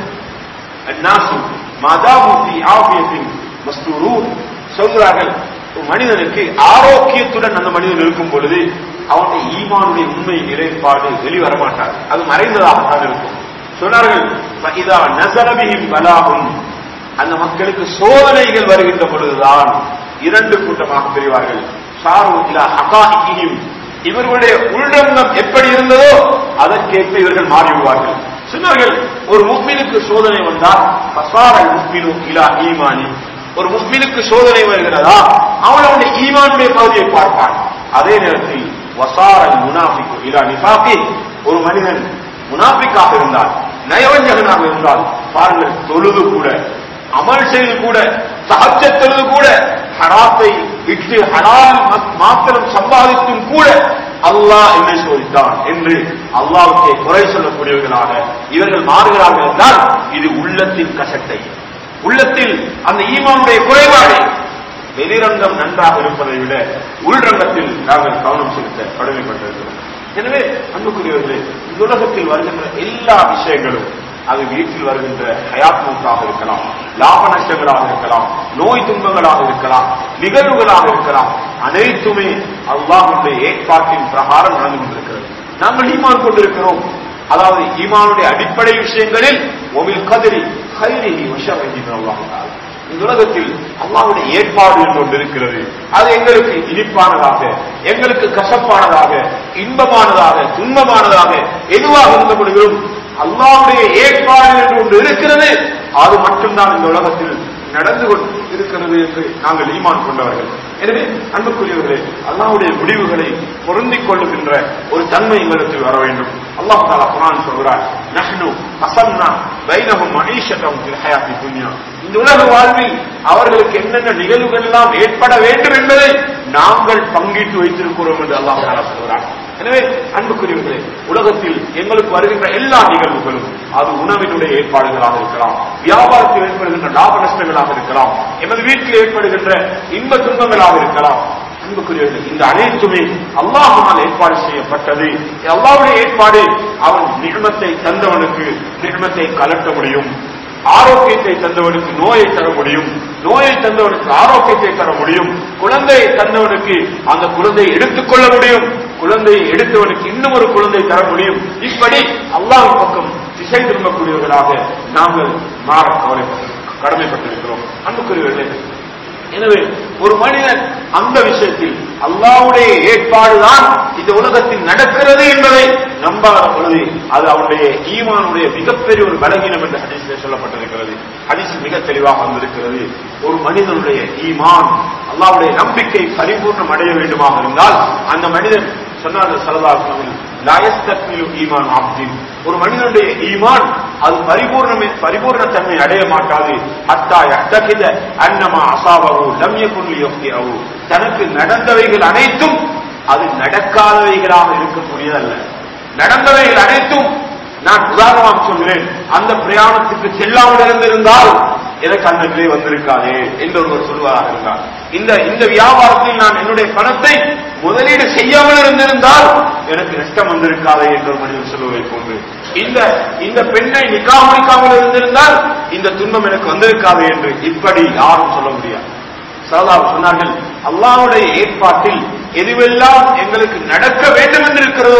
A: நாசு மதாமுத்தி ஆபியத்தின் மஸ்தூரூர் சொல்கிறார்கள் ஒரு மனிதனுக்கு ஆரோக்கியத்துடன் அந்த மனிதன் இருக்கும் பொழுது அவனுடைய ஈமானுடைய உண்மை நிலைப்பாடு வெளிவர மாட்டார் அது மறைந்ததாகத்தான் இருக்கும் சொன்னார்கள் இதா நசரபியின் பலாகும் அந்த மக்களுக்கு சோதனைகள் வருகின்ற பொழுதுதான் இரண்டு கூட்டமாக பிரிவார்கள் சாரு இலா ஹகாஹிகியும் இவர்களுடைய உள்ளங்கம் எப்படி இருந்ததோ அதற்கேற்ப இவர்கள் மாறிவிடுவார்கள் சொன்னார்கள் ஒரு முஸ்மினுக்கு சோதனை வந்தால் பசாரல் முஸ்மினு இலா ஈமானி ஒரு முஸ்மினுக்கு சோதனை வருகிறதா அவன் அவனுடைய ஈமானுடைய பகுதியை பார்ப்பான் அதே நேரத்தில் வசாரல் முனாஃபிக்கு இலா நிஃபாக்கி ஒரு மனிதன் முனாஃபிக்காக இருந்தால் நயவஞ்சகனாக இருந்தால் பாருங்கள் தொழுது கூட அமல் செய்து கூட சகச்ச தொழுது கூட ஹராத்தை விட்டு ஹலால் மாத்திரம் சம்பாதித்தும் கூட அல்லாஹ் என்னை சோதித்தான் என்று அல்லாவுக்கே குறை சொல்லக்கூடியவர்களாக இவர்கள் மாறுகிறார்கள் என்றால் இது உள்ளத்தின் கசட்டை உள்ளத்தில் அந்த ஈமானுடைய குறைபாடு வெளிரங்கம் நன்றாக இருப்பதை விட உள்ரங்கத்தில் நாங்கள் கவனம் செலுத்த கடமைப்பட்டிருக்கிறோம் எனவே அன்புக்குரியவர்களே இந்த உலகத்தில் வருகின்ற எல்லா விஷயங்களும் அது வீட்டில் வருகின்ற ஹயாத் மூக்காக இருக்கலாம் லாப நஷ்டங்களாக இருக்கலாம் நோய் துன்பங்களாக இருக்கலாம் நிகழ்வுகளாக இருக்கலாம் அனைத்துமே அல்லாஹுடைய ஏற்பாட்டின் பிரகாரம் நடந்து கொண்டிருக்கிறது நாங்கள் ஈமான் கொண்டிருக்கிறோம் அதாவது ஈமானுடைய அடிப்படை விஷயங்களில் ஒமில் கதிரி கைரிஹி வஷரஹி அல்லாஹ் இந்த உலகத்தில் அல்லாவுடைய ஏற்பாடு என்று ஒன்று இருக்கிறது அது எங்களுக்கு இனிப்பானதாக எங்களுக்கு கசப்பானதாக இன்பமானதாக துன்பமானதாக எதுவாக இருந்த பொழுதும் அல்லாவுடைய ஏற்பாடு என்று ஒன்று இருக்கிறது அது மட்டும்தான் இந்த உலகத்தில் நடந்து கொண்டு இருக்கிறது என்று நாங்கள் ஈமான் கொண்டவர்கள் எனவே அன்புக்குரியவர்களே அல்லாவுடைய முடிவுகளை பொருந்திக் கொள்ளுகின்ற ஒரு தன்மை எங்களுக்கு வர வேண்டும் அல்லாஹ் தாலா குரான் சொல்கிறார் நஹ்னு அசன்னா பைனஹும் மணீஷத்தம் ஹயாத்தி துன்யா இந்த உலக வாழ்வில் அவர்களுக்கு என்னென்ன நிகழ்வுகள் எல்லாம் ஏற்பட வேண்டும் என்பதை நாங்கள் பங்கிட்டு வைத்திருக்கிறோம் என்று அல்லாஹ் தாலா சொல்கிறார் எனவே அன்புக்குரியவர்களே உலகத்தில் எங்களுக்கு வருகின்ற எல்லா நிகழ்வுகளும் அது உணவினுடைய ஏற்பாடுகளாக இருக்கலாம் வியாபாரத்தில் ஏற்படுகின்ற லாப நஷ்டங்களாக இருக்கலாம் எமது வீட்டில் ஏற்படுகின்ற இன்ப துன்பங்களாக இருக்கலாம் அன்புக்குரியவர்கள் இந்த அனைத்துமே அல்லாஹால் ஏற்பாடு செய்யப்பட்டது அல்லாவுடைய ஏற்பாடு அவன் நிகமத்தை தந்தவனுக்கு நிகமத்தை கலட்ட முடியும் ஆரோக்கியத்தை தந்தவனுக்கு நோயை தர முடியும் நோயை தந்தவனுக்கு ஆரோக்கியத்தை தர முடியும் குழந்தையை தந்தவனுக்கு அந்த குழந்தையை எடுத்துக்கொள்ள முடியும் குழந்தையை எடுத்தவனுக்கு இன்னும் ஒரு குழந்தை தர முடியும் இப்படி அல்லாஹ் பக்கம் திசை திரும்பக்கூடியவர்களாக நாங்கள் மாற கவலைப்பட்டு கடமைப்பட்டிருக்கிறோம் அன்புக்குரியவர்களே எனவே ஒரு மனிதன் அந்த விஷயத்தில் அல்லாவுடைய ஏற்பாடுதான் இந்த உலகத்தில் நடக்கிறது என்பதை நம்பாத பொழுது அது அவனுடைய ஈமானுடைய மிகப்பெரிய ஒரு பலகீனம் என்று ஹதீஸில் சொல்லப்பட்டிருக்கிறது ஹதீஸ் மிக தெளிவாக வந்திருக்கிறது ஒரு மனிதனுடைய ஈமான் அல்லாவுடைய நம்பிக்கை பரிபூர்ணம் அடைய வேண்டுமாக இருந்தால் அந்த மனிதன் சொன்னார்கள் சலதாசனவில் லாயஸ்தக்மிலு ஈமான் ஆப்தின் ஒரு மனிதனுடைய ஈமான் அது பரிபூர்ணமே பரிபூர்ணத்தன்மை அடைய மாட்டாது அத்தா அத்தகித அன்னமா அசாவவு லம்ய குள்ளி யோக்கியாவு தனக்கு நடந்தவைகள் அனைத்தும் அது நடக்காதவைகளாக இருக்கக்கூடியதல்ல நடந்தவைகள் அனைத்தும் நான் உதாரணமாக சொல்கிறேன் அந்த பிரயாணத்துக்கு செல்லாமல் இருந்திருந்தால் எனக்கு அந்த நிலை வந்திருக்காதே என்று ஒருவர் சொல்வதாக இருந்தார் இந்த இந்த வியாபாரத்தில் நான் என்னுடைய பணத்தை முதலீடு செய்யாமல் இருந்திருந்தால் எனக்கு நஷ்டம் வந்திருக்காதே என்று ஒரு மனிதன் சொல்லுவதை போன்று இந்த இந்த பெண்ணை நிக்கா முடிக்காமல் இருந்திருந்தால் இந்த துன்பம் எனக்கு வந்திருக்காது என்று இப்படி யாரும் சொல்ல முடியாது சரதாவு சொன்னார்கள் அல்லாவுடைய ஏற்பாட்டில் எதுவெல்லாம் எங்களுக்கு நடக்க வேண்டும் என்று இருக்கிறதோ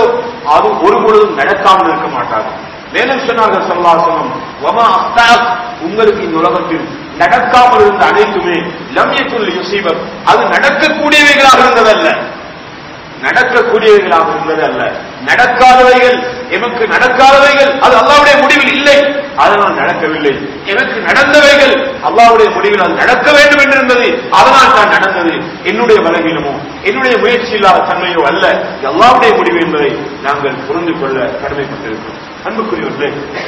A: அது ஒரு பொழுதும் நடக்காமல் இருக்க மாட்டாது மேலும் சொன்னார்கள் சல்லாசனம் வமா அஸ்தாக் உங்களுக்கு இந்த உலகத்தில் நடக்காமல் இருந்த அனைத்துமே லம்யத்துல் யுசீபத் அது நடக்கக்கூடியவைகளாக இருந்ததல்ல நடக்கக்கூடியவைகளாக இருந்தது அல்ல நடக்காதவைகள் எமக்கு நடக்காதவைகள் அது அல்லாவுடைய முடிவில் இல்லை அதனால் நடக்கவில்லை எனக்கு நடந்தவைகள் அல்லாவுடைய முடிவில் அது நடக்க வேண்டும் என்று இருந்தது அதனால் தான் நடந்தது என்னுடைய பலவீனமோ என்னுடைய முயற்சி இல்லாத தன்மையோ அல்ல அல்லாவுடைய முடிவு என்பதை நாங்கள் புரிந்து கொள்ள கடமைப்பட்டிருக்கிறோம் அன்புக்குரியவர்களே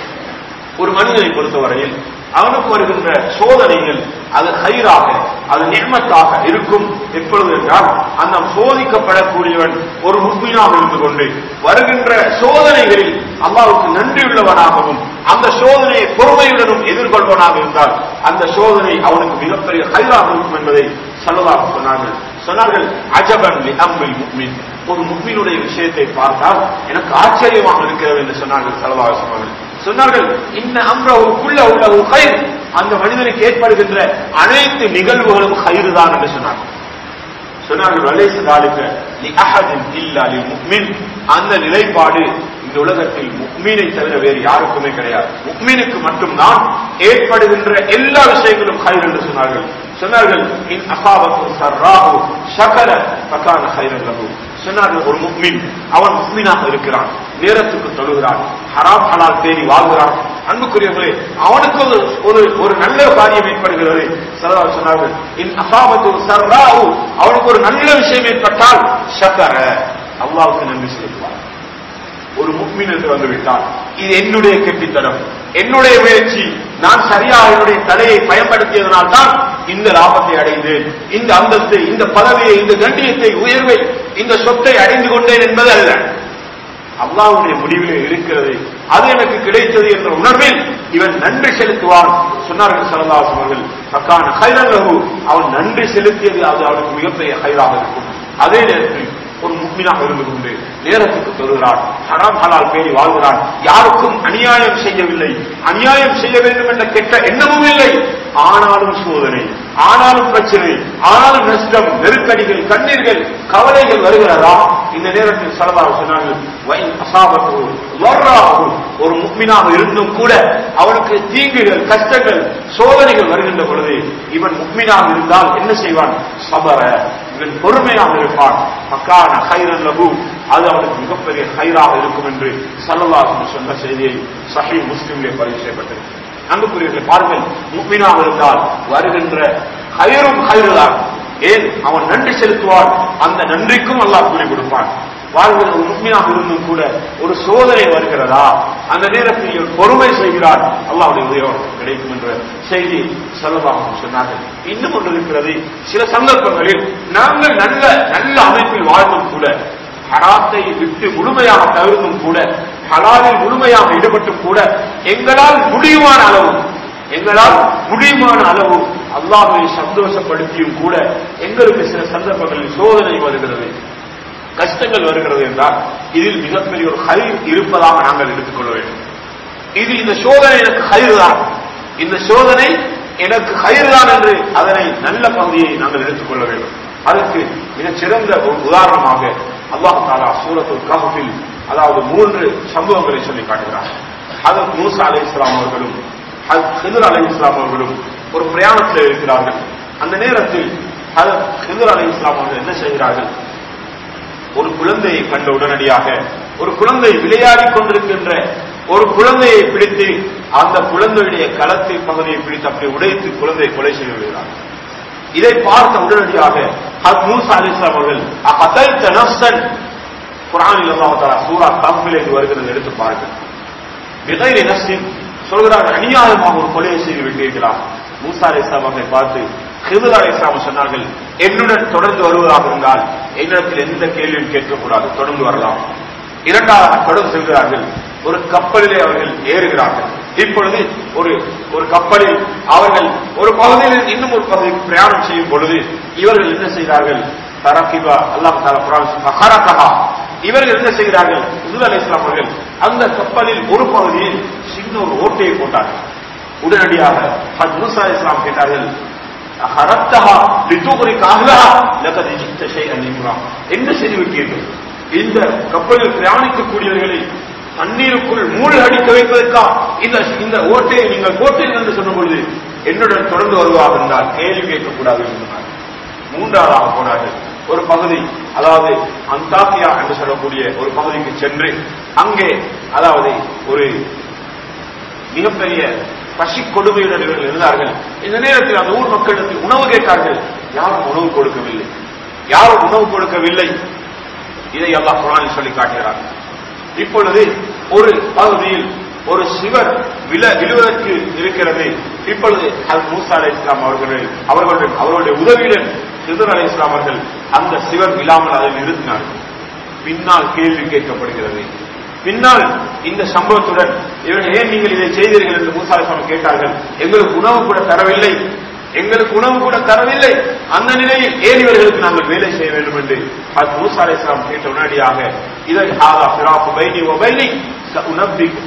A: ஒரு மனிதனை பொறுத்தவரையில் அவனுக்கு வருகின்ற சோதனைகள் அது கயிறாக அது நிர்மத்தாக இருக்கும் எப்பொழுது என்றால் அந்த சோதிக்கப்படக்கூடியவன் ஒரு முஸ்லீமாக இருந்து கொண்டு வருகின்ற சோதனைகளில் அல்லாவுக்கு நன்றியுள்ளவனாகவும் அந்த சோதனையை பொறுமையுடனும் எதிர்கொள்வனாக இருந்தால் அந்த சோதனை அவனுக்கு மிகப்பெரிய கயிறாக இருக்கும் என்பதை சொல்லதாக சொன்னார்கள் சொன்னார்கள் அஜபன் அம்மில் முக்மின் ஒரு முக்மீனுடைய விஷயத்தை பார்த்தால் எனக்கு ஆச்சரியமாக இருக்கிறது என்று சொன்னார்கள் சலவாக சொன்னார்கள் சொன்னார்கள் இன்ன அம்ரஹு குள்ள உள்ளவு கயிறு அந்த மனிதனுக்கு ஏற்படுகின்ற அனைத்து நிகழ்வுகளும் கயிறு தான் என்று சொன்னார்கள் சொன்னார்கள் வலேச தாலிக்க லி அஹதின் இல்லா லில் முக்மின் அந்த நிலைப்பாடு இந்த உலகத்தில் முக்மீனை தவிர வேறு யாருக்குமே கிடையாது முக்மீனுக்கு மட்டும்தான் ஏற்படுகின்ற எல்லா விஷயங்களும் கயிறு என்று சொன்னார்கள் சொன்னார்கள் இன் அசாபத்து சர்ராஹு ஷகர பகான ஹைரன் லஹு சொன்னார்கள் ஒரு முக்மின் அவன் முக்மீனாக இருக்கிறான் நேரத்துக்கு தொழுகிறான் ஹராம் ஹலால் தேடி வாழ்கிறான் அன்புக்குரியவர்களே அவனுக்கு ஒரு ஒரு ஒரு நல்ல காரியம் ஏற்படுகிறது சரதா சொன்னார்கள் இன் அசாபத்து சர்ராஹு அவனுக்கு ஒரு நல்ல விஷயம் ஏற்பட்டால் ஷகர அல்லாவுக்கு நன்றி செலுத்துவார் ஒரு முக்மின் என்று வந்துவிட்டால் இது என்னுடைய கெட்டித்தனம் என்னுடைய முயற்சி நான் சரியாக என்னுடைய தலையை பயன்படுத்தியதனால் தான் இந்த லாபத்தை அடைந்தேன் இந்த அந்தத்தை இந்த பதவியை இந்த கண்ணியத்தை உயர்வை இந்த சொத்தை அடைந்து கொண்டேன் என்பது அல்ல அல்லாவுடைய முடிவிலே இருக்கிறது அது எனக்கு கிடைத்தது என்ற உணர்வில் இவன் நன்றி செலுத்துவான் சொன்னார்கள் சரதாஸ் அவர்கள் பக்கான ஹைரல்லகு அவன் நன்றி செலுத்தியது அது அவனுக்கு மிகப்பெரிய ஹைராக இருக்கும் அதே நேரத்தில் ஒரு முக்மினாக இருந்து கொண்டு நேரத்துக்கு தொழுகிறான் ஹராம் ஹலால் பேணி வாழ்கிறான் யாருக்கும் அநியாயம் செய்யவில்லை அநியாயம் செய்ய வேண்டும் என்ற கெட்ட எண்ணமும் இல்லை ஆனாலும் சோதனை ஆனாலும் பிரச்சனை ஆனாலும் நஷ்டம் நெருக்கடிகள் கண்ணீர்கள் கவலைகள் வருகிறதா இந்த நேரத்தில் சரதாக சொன்னார்கள் வைன் அசாபத்து வர்றாகும் ஒரு முக்மினாக இருந்தும் கூட அவனுக்கு தீங்குகள் கஷ்டங்கள் சோதனைகள் வருகின்ற பொழுது இவன் முக்மினாக இருந்தால் என்ன செய்வான் சபர இவன் பொறுமையாக இருப்பான் மக்கான ஹைரன் லகு அது அவனுக்கு மிகப்பெரிய ஹைராக இருக்கும் என்று சல்லல்லாஹு சொன்ன செய்தியை சஹி முஸ்லிம்லே பதிவு செய்யப்பட்டது அன்புக்குரியவர்களை பாருங்கள் முக்மினாக இருந்தால் வருகின்ற ஹைரும் ஹைருதான் ஏன் அவன் நன்றி செலுத்துவான் அந்த நன்றிக்கும் அல்லாஹ் கூலி கொடுப்பான் வாழ்வில் ஒரு முக்மியாக இருந்தும் கூட ஒரு சோதனை வருகிறதா அந்த நேரத்தில் இவன் பொறுமை செய்கிறார் அல்லாவுடைய உதயம் கிடைக்கும் என்ற செய்தி செலவாக சொன்னார்கள் இன்னும் ஒன்று இருக்கிறது சில சந்தர்ப்பங்களில் நாங்கள் நல்ல நல்ல அமைப்பில் வாழ்ந்தும் கூட ஹராத்தை விட்டு முழுமையாக தவிர்த்தும் கூட ஹலாலில் முழுமையாக ஈடுபட்டும் கூட எங்களால் முடியுமான அளவு எங்களால் முடியுமான அளவு அல்லாஹை சந்தோஷப்படுத்தியும் கூட எங்களுக்கு சில சந்தர்ப்பங்களில் சோதனை வருகிறது கஷ்டங்கள் வருகிறது என்றால் இதில் மிகப்பெரிய ஒரு ஹை இருப்பதாக நாங்கள் எடுத்துக்கொள்ள வேண்டும் இது இந்த சோதனை எனக்கு ஹைர் தான் இந்த சோதனை எனக்கு ஹைர் தான் என்று அதனை நல்ல பகுதியை நாங்கள் எடுத்துக்கொள்ள வேண்டும் அதற்கு மிகச் சிறந்த ஒரு உதாரணமாக அல்லாஹ் தாலா சூரத்து கஹஃபில் அதாவது மூன்று சம்பவங்களை சொல்லி காட்டுகிறார் அதற்கு மூசா அலை இஸ்லாம் அவர்களும் ஹிதர் அலை இஸ்லாம் அவர்களும் ஒரு பிரயாணத்தில் இருக்கிறார்கள் அந்த நேரத்தில் ஹிதர் அலை இஸ்லாம் அவர்கள் என்ன செய்கிறார்கள் ஒரு குழந்தையை கண்ட உடனடியாக ஒரு குழந்தை விளையாடிக் கொண்டிருக்கின்ற ஒரு குழந்தையை பிடித்து அந்த குழந்தையுடைய களத்தை பகுதியை பிடித்து அப்படி உடைத்து குழந்தையை கொலை செய்து விடுகிறார் இதை பார்த்த உடனடியாக ஹத் மூசா அலிஸ்லாம் அவர்கள் அகதைத்த நஃப்ஸன் குர்ஆனில் அல்லாஹ் தஆலா சூரா கஹ்ஃபில் இது வருகிறது எடுத்து பாருங்கள் பிகைரி நஃப்ஸின் சொல்கிறார் அநியாயமாக ஒரு கொலையை செய்து விட்டீர்களா மூசா அலிஸ்லாம் அவர்களை பார்த்து ஹிதுர் அலிஸ்லாம் சொன்னார்கள் என்னுடன் தொடர்ந்து வருவதாக இருந்தால் என்னிடத்தில் எந்த கேள்வியும் கேட்கக்கூடாது தொடர்ந்து வரலாம் இரண்டாவது தொடர்ந்து செல்கிறார்கள் ஒரு கப்பலிலே அவர்கள் ஏறுகிறார்கள் இப்பொழுது ஒரு ஒரு கப்பலில் அவர்கள் ஒரு பகுதியில் இன்னும் ஒரு பகுதிக்கு பிரயாணம் செய்யும் பொழுது இவர்கள் என்ன செய்கிறார்கள் தரக்கிபா அல்லாஹ் தாலா இவர்கள் என்ன செய்கிறார்கள் ஹுசூர் அலி இஸ்லாம் அவர்கள் அந்த கப்பலில் ஒரு பகுதியில் சின்ன ஒரு ஓட்டையை போட்டார்கள் உடனடியாக ஹத் மூசா இஸ்லாம் கேட்டார்கள் ஹரத்தஹா லிதுகுரிக அஹ்லஹா லகத் ஜித்த ஷைஅன் இம்ரா என்ன செய்து விட்டீர்கள் இந்த கப்பலில் பிரயாணிக்கக்கூடியவர்களை தண்ணீருக்குள் மூழ்கடிக்க வைப்பதற்கா இந்த இந்த ஓட்டையை நீங்கள் போட்டீர்கள் என்று சொன்ன பொழுது என்னுடன் தொடர்ந்து வருவார் என்றால் கேள்வி கேட்கக்கூடாது என்று சொன்னார் மூன்றாவதாக போனார்கள் ஒரு பகுதி அதாவது அந்தாக்கியா என்று சொல்லக்கூடிய ஒரு பகுதிக்கு சென்று அங்கே அதாவது ஒரு மிகப்பெரிய பசி கொடுமையுடன் இவர்கள் இருந்தார்கள் இந்த நேரத்தில் அந்த ஊர் மக்களுக்கு உணவு கேட்டார்கள் யாரும் உணவு கொடுக்கவில்லை யாரும் உணவு கொடுக்கவில்லை இதை அல்லாஹ் குரானில் சொல்லி காட்டுகிறார் இப்பொழுது ஒரு பகுதியில் ஒரு சிவர் விழ விழுவதற்கு இருக்கிறது இப்பொழுது அது மூசா அலை இஸ்லாம் அவர்கள் அவர்களுடைய அவர்களுடைய உதவியுடன் சிதர் அலை இஸ்லாம் அவர்கள் அந்த சிவர் விழாமல் அதை நிறுத்தினார்கள் பின்னால் கேள்வி கேட்கப்படுகிறது பின்னால் இந்த சம்பவத்துடன் இவர்கள் ஏன் நீங்கள் இதை செய்தீர்கள் என்று மூசா அலை இஸ்லாம் கேட்டார்கள் எங்களுக்கு உணவு கூட தரவில்லை எங்களுக்கு உணவு கூட தரவில்லை அந்த நிலையில் ஏன் இவர்களுக்கு நாங்கள் வேலை செய்ய வேண்டும் என்று அது மூசா அலை இஸ்லாம் கேட்ட உடனடியாக இதை ஆதா ஃபிராஃபு பைனி வ பைனி سأنبئك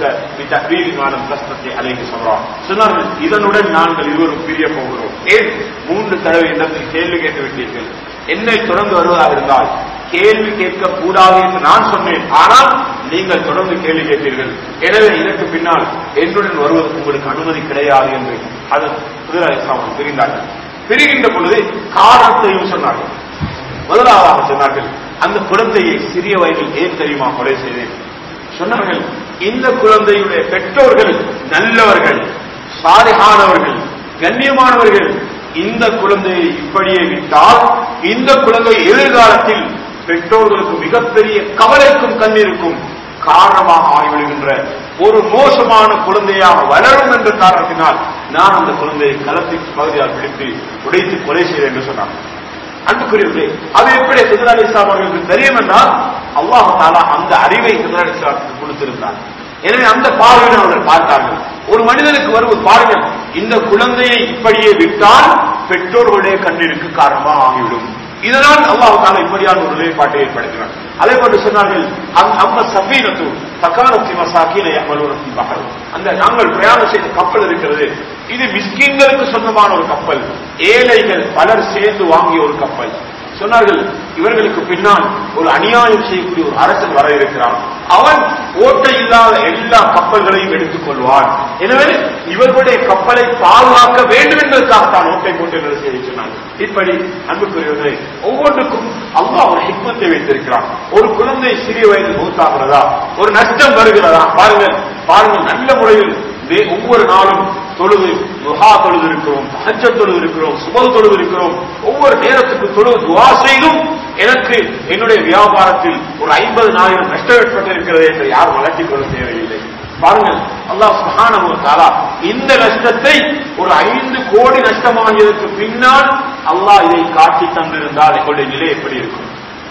A: بتأويل ما لم تستطع عليه صبرا சொன்னார்கள் இதனுடன் நாங்கள் இருவரும் பிரிய போகிறோம் ஏன் மூன்று தடவை என்னத்தில் கேள்வி கேட்டு விட்டீர்கள் என்னை தொடர்ந்து வருவதாக இருந்தால் கேள்வி கேட்க கூடாது என்று நான் சொன்னேன் ஆனால் நீங்கள் தொடர்ந்து கேள்வி கேட்டீர்கள் எனவே இதற்கு பின்னால் என்னுடன் வருவதற்கு உங்களுக்கு அனுமதி கிடையாது என்று அது புதிராக பிரிந்தார்கள் பிரிகின்ற பொழுது காரணத்தையும் சொன்னார்கள் முதலாவதாக சொன்னார்கள் அந்த குழந்தையை சிறிய வயதில் ஏன் தெரியுமா கொலை செய்தேன் சொன்னார்கள் இந்த குழந்தையுடைய பெற்றோர்கள் நல்லவர்கள் சாதிகானவர்கள் கண்ணியமானவர்கள் இந்த குழந்தையை இப்படியே விட்டால் இந்த குழந்தை எதிர்காலத்தில் பெற்றோர்களுக்கு மிகப்பெரிய கவலைக்கும் கண்ணீருக்கும் காரணமாக ஆகிவிடுகின்ற ஒரு மோசமான குழந்தையாக வளரும் என்ற காரணத்தினால் நான் அந்த குழந்தையை களத்தின் பகுதியால் பிடித்து உடைத்து கொலை செய்தேன் என்று சொன்னார் அன்புக்குரியவர்களே அது எப்படி சிதர் அலி இஸ்லாம் அவர்களுக்கு தெரியும் என்றால் அல்லாஹ் தாலா அந்த அறிவை சிதர் அலி இஸ்லாமுக்கு கொடுத்திருந்தார் எனவே அந்த பார்வையை அவர்கள் பார்த்தார்கள் ஒரு மனிதனுக்கு வருவது பாருங்கள் இந்த குழந்தையை இப்படியே விட்டால் பெற்றோர்களுடைய கண்ணீருக்கு காரணமாக ஆகிவிடும் இதனால் அல்லாஹ் தாலா இப்படியான ஒரு நிலைப்பாட்டை ஏற்படுத்தினார் அதே போன்று சொன்னார்கள் அம்ம சபீனத்து தக்காரத்தி மசாக்கின அமலுரத்தி பகல் அந்த நாங்கள் பிரயாணம் செய்த கப்பல் இருக்கிறது இது மிஸ்கின்களுக்கு சொந்தமான ஒரு கப்பல் ஏழைகள் பலர் சேர்ந்து வாங்கிய ஒரு கப்பல் சொன்னார்கள் இவர்களுக்கு பின்னால் ஒரு அநியாயம் செய்யக்கூடிய ஒரு அரசன் வர இருக்கிறான் அவன் ஓட்டை இல்லாத எல்லா கப்பல்களையும் எடுத்துக் கொள்வான் எனவே இவர்களுடைய கப்பலை பாதுகாக்க வேண்டும் என்பதற்காகத்தான் ஓட்டை போட்டு என்ன செய்தி சொன்னாங்க இப்படி அன்புக்குரியவர்களே ஒவ்வொன்றுக்கும் அல்லாஹ் ஒரு ஹிக்மத்தை வைத்திருக்கிறான் ஒரு குழந்தை சிறிய வயதில் மூத்தாகிறதா ஒரு நஷ்டம் வருகிறதா பாருங்கள் பாருங்கள் நல்ல முறையில் ஒவ்வொரு நாளும் தொழுது துஹா தொழுது இருக்கிறோம் ஹஜ்ஜ தொழுது இருக்கிறோம் சுபல் தொழுது இருக்கிறோம் ஒவ்வொரு நேரத்துக்கு தொழுது துவா செய்தும் எனக்கு என்னுடைய வியாபாரத்தில் ஒரு ஐம்பது நஷ்டம் ஏற்பட்டிருக்கிறது என்று யாரும் வளர்த்திக் கொள்ள தேவையில்லை பாருங்கள் அல்லாஹ் சுஹானஹு தஆலா இந்த நஷ்டத்தை ஒரு ஐந்து கோடி நஷ்டமாகியதற்கு பின்னால் அல்லாஹ் இதை காட்டி தந்திருந்தால் எங்களுடைய நிலை எப்படி இருக்கும்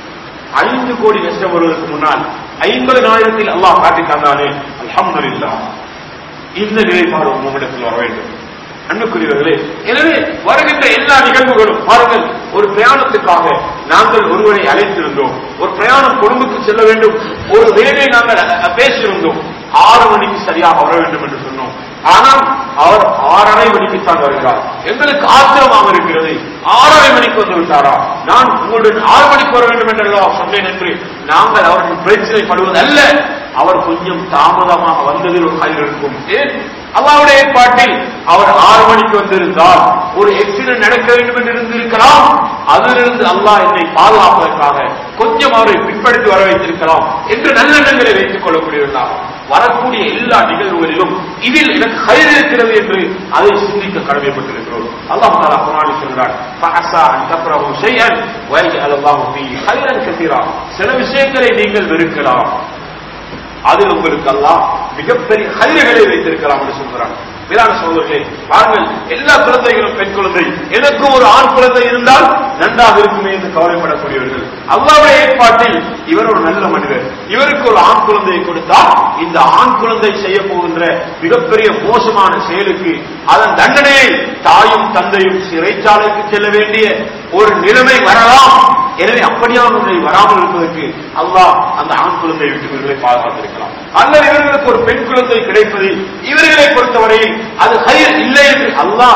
A: ஐந்து கோடி நஷ்டம் வருவதற்கு முன்னால் ஐம்பதனாயிரத்தில் அல்லாஹ் காட்டி தந்தானே அல்ஹம்துலில்லாஹ் இந்த நிலைப்பாடு உங்களிடத்தில் வர வேண்டும் அன்புக்குரியவர்களே எனவே வருகின்ற எல்லா நிகழ்வுகளும் பாருங்கள் ஒரு பிரயாணத்துக்காக நாங்கள் ஒருவரை அழைத்திருந்தோம் ஒரு பிரயாணம் கொழும்புக்கு செல்ல வேண்டும் ஒரு வேலை நாங்கள் பேசியிருந்தோம் ஆறு மணிக்கு சரியாக வர வேண்டும் என்று சொன்னோம் ஆனால் அவர் ஆறரை மணிக்குத்தான் வருகிறார் எங்களுக்கு ஆத்திரமாக இருக்கிறது ஆறரை மணிக்கு வந்து விட்டாரா நான் உங்களுடன் ஆறு மணிக்கு வர வேண்டும் என்றெல்லாம் சொன்னேன் என்று நாங்கள் அவர்கள் பிரச்சனைப்படுவது அல்ல அவர் கொஞ்சம் தாமதமாக வந்ததில் ஒரு கயிறு இருக்கும் ஏன் அல்லாவுடைய ஏற்பாட்டில் அவர் ஆறு மணிக்கு வந்திருந்தால் ஒரு எக்ஸிடென்ட் நடக்க வேண்டும் என்று இருந்திருக்கலாம் அதிலிருந்து அல்லாஹ் என்னை பாதுகாப்பதற்காக கொஞ்சம் அவரை பின்படுத்தி வர வைத்திருக்கலாம் என்று நல்லெண்ணங்களை வைத்துக் கொள்ளக்கூடியவர்களாக வரக்கூடிய எல்லா நிகழ்வுகளிலும் இதில் எனக்கு கயிறு இருக்கிறது என்று அதை சிந்திக்க கடமைப்பட்டிருக்கிறோம் அல்லாஹ் தாலா குரானில் சொல்கிறார் ஃபஅஸா அன் தக்ரஹு ஷைஅன் வயஜ்அல் அல்லாஹு ஃபீஹி கைரன் கஸீரா சில விஷயங்களை நீங்கள் வெறுக்கலாம் அதில் உங்களுக்கு அல்லாஹ் மிகப்பெரிய கயிறுகளை வைத்திருக்கலாம் என்று சொல்கிறான் மேலான சகோதரர்களே பாருங்கள் எல்லா குழந்தைகளும் பெண் குழந்தை எனக்கு ஒரு ஆண் குழந்தை இருந்தால் நன்றாக இருக்குமே என்று கவலைப்படக்கூடியவர்கள் அல்லாவுடைய ஏற்பாட்டில் இவர் ஒரு நல்ல மனிதர் இவருக்கு ஒரு ஆண் குழந்தையை கொடுத்தால் இந்த ஆண் குழந்தை செய்ய போகின்ற மிகப்பெரிய மோசமான செயலுக்கு அதன் தண்டனையை தாயும் தந்தையும் சிறைச்சாலைக்கு செல்ல வேண்டிய ஒரு நிலைமை வரலாம் எனவே அப்படியான ஒன்றை வராமல் இருப்பதற்கு அல்லாஹ் அந்த ஆண் குழந்தையை விட்டு இவர்களை பாதுகாத்திருக்கலாம் அல்லது இவர்களுக்கு ஒரு பெண் குழந்தை கிடைப்பது இவர்களை பொறுத்தவரையில் அது கயிர் இல்லை என்று அல்லாஹ்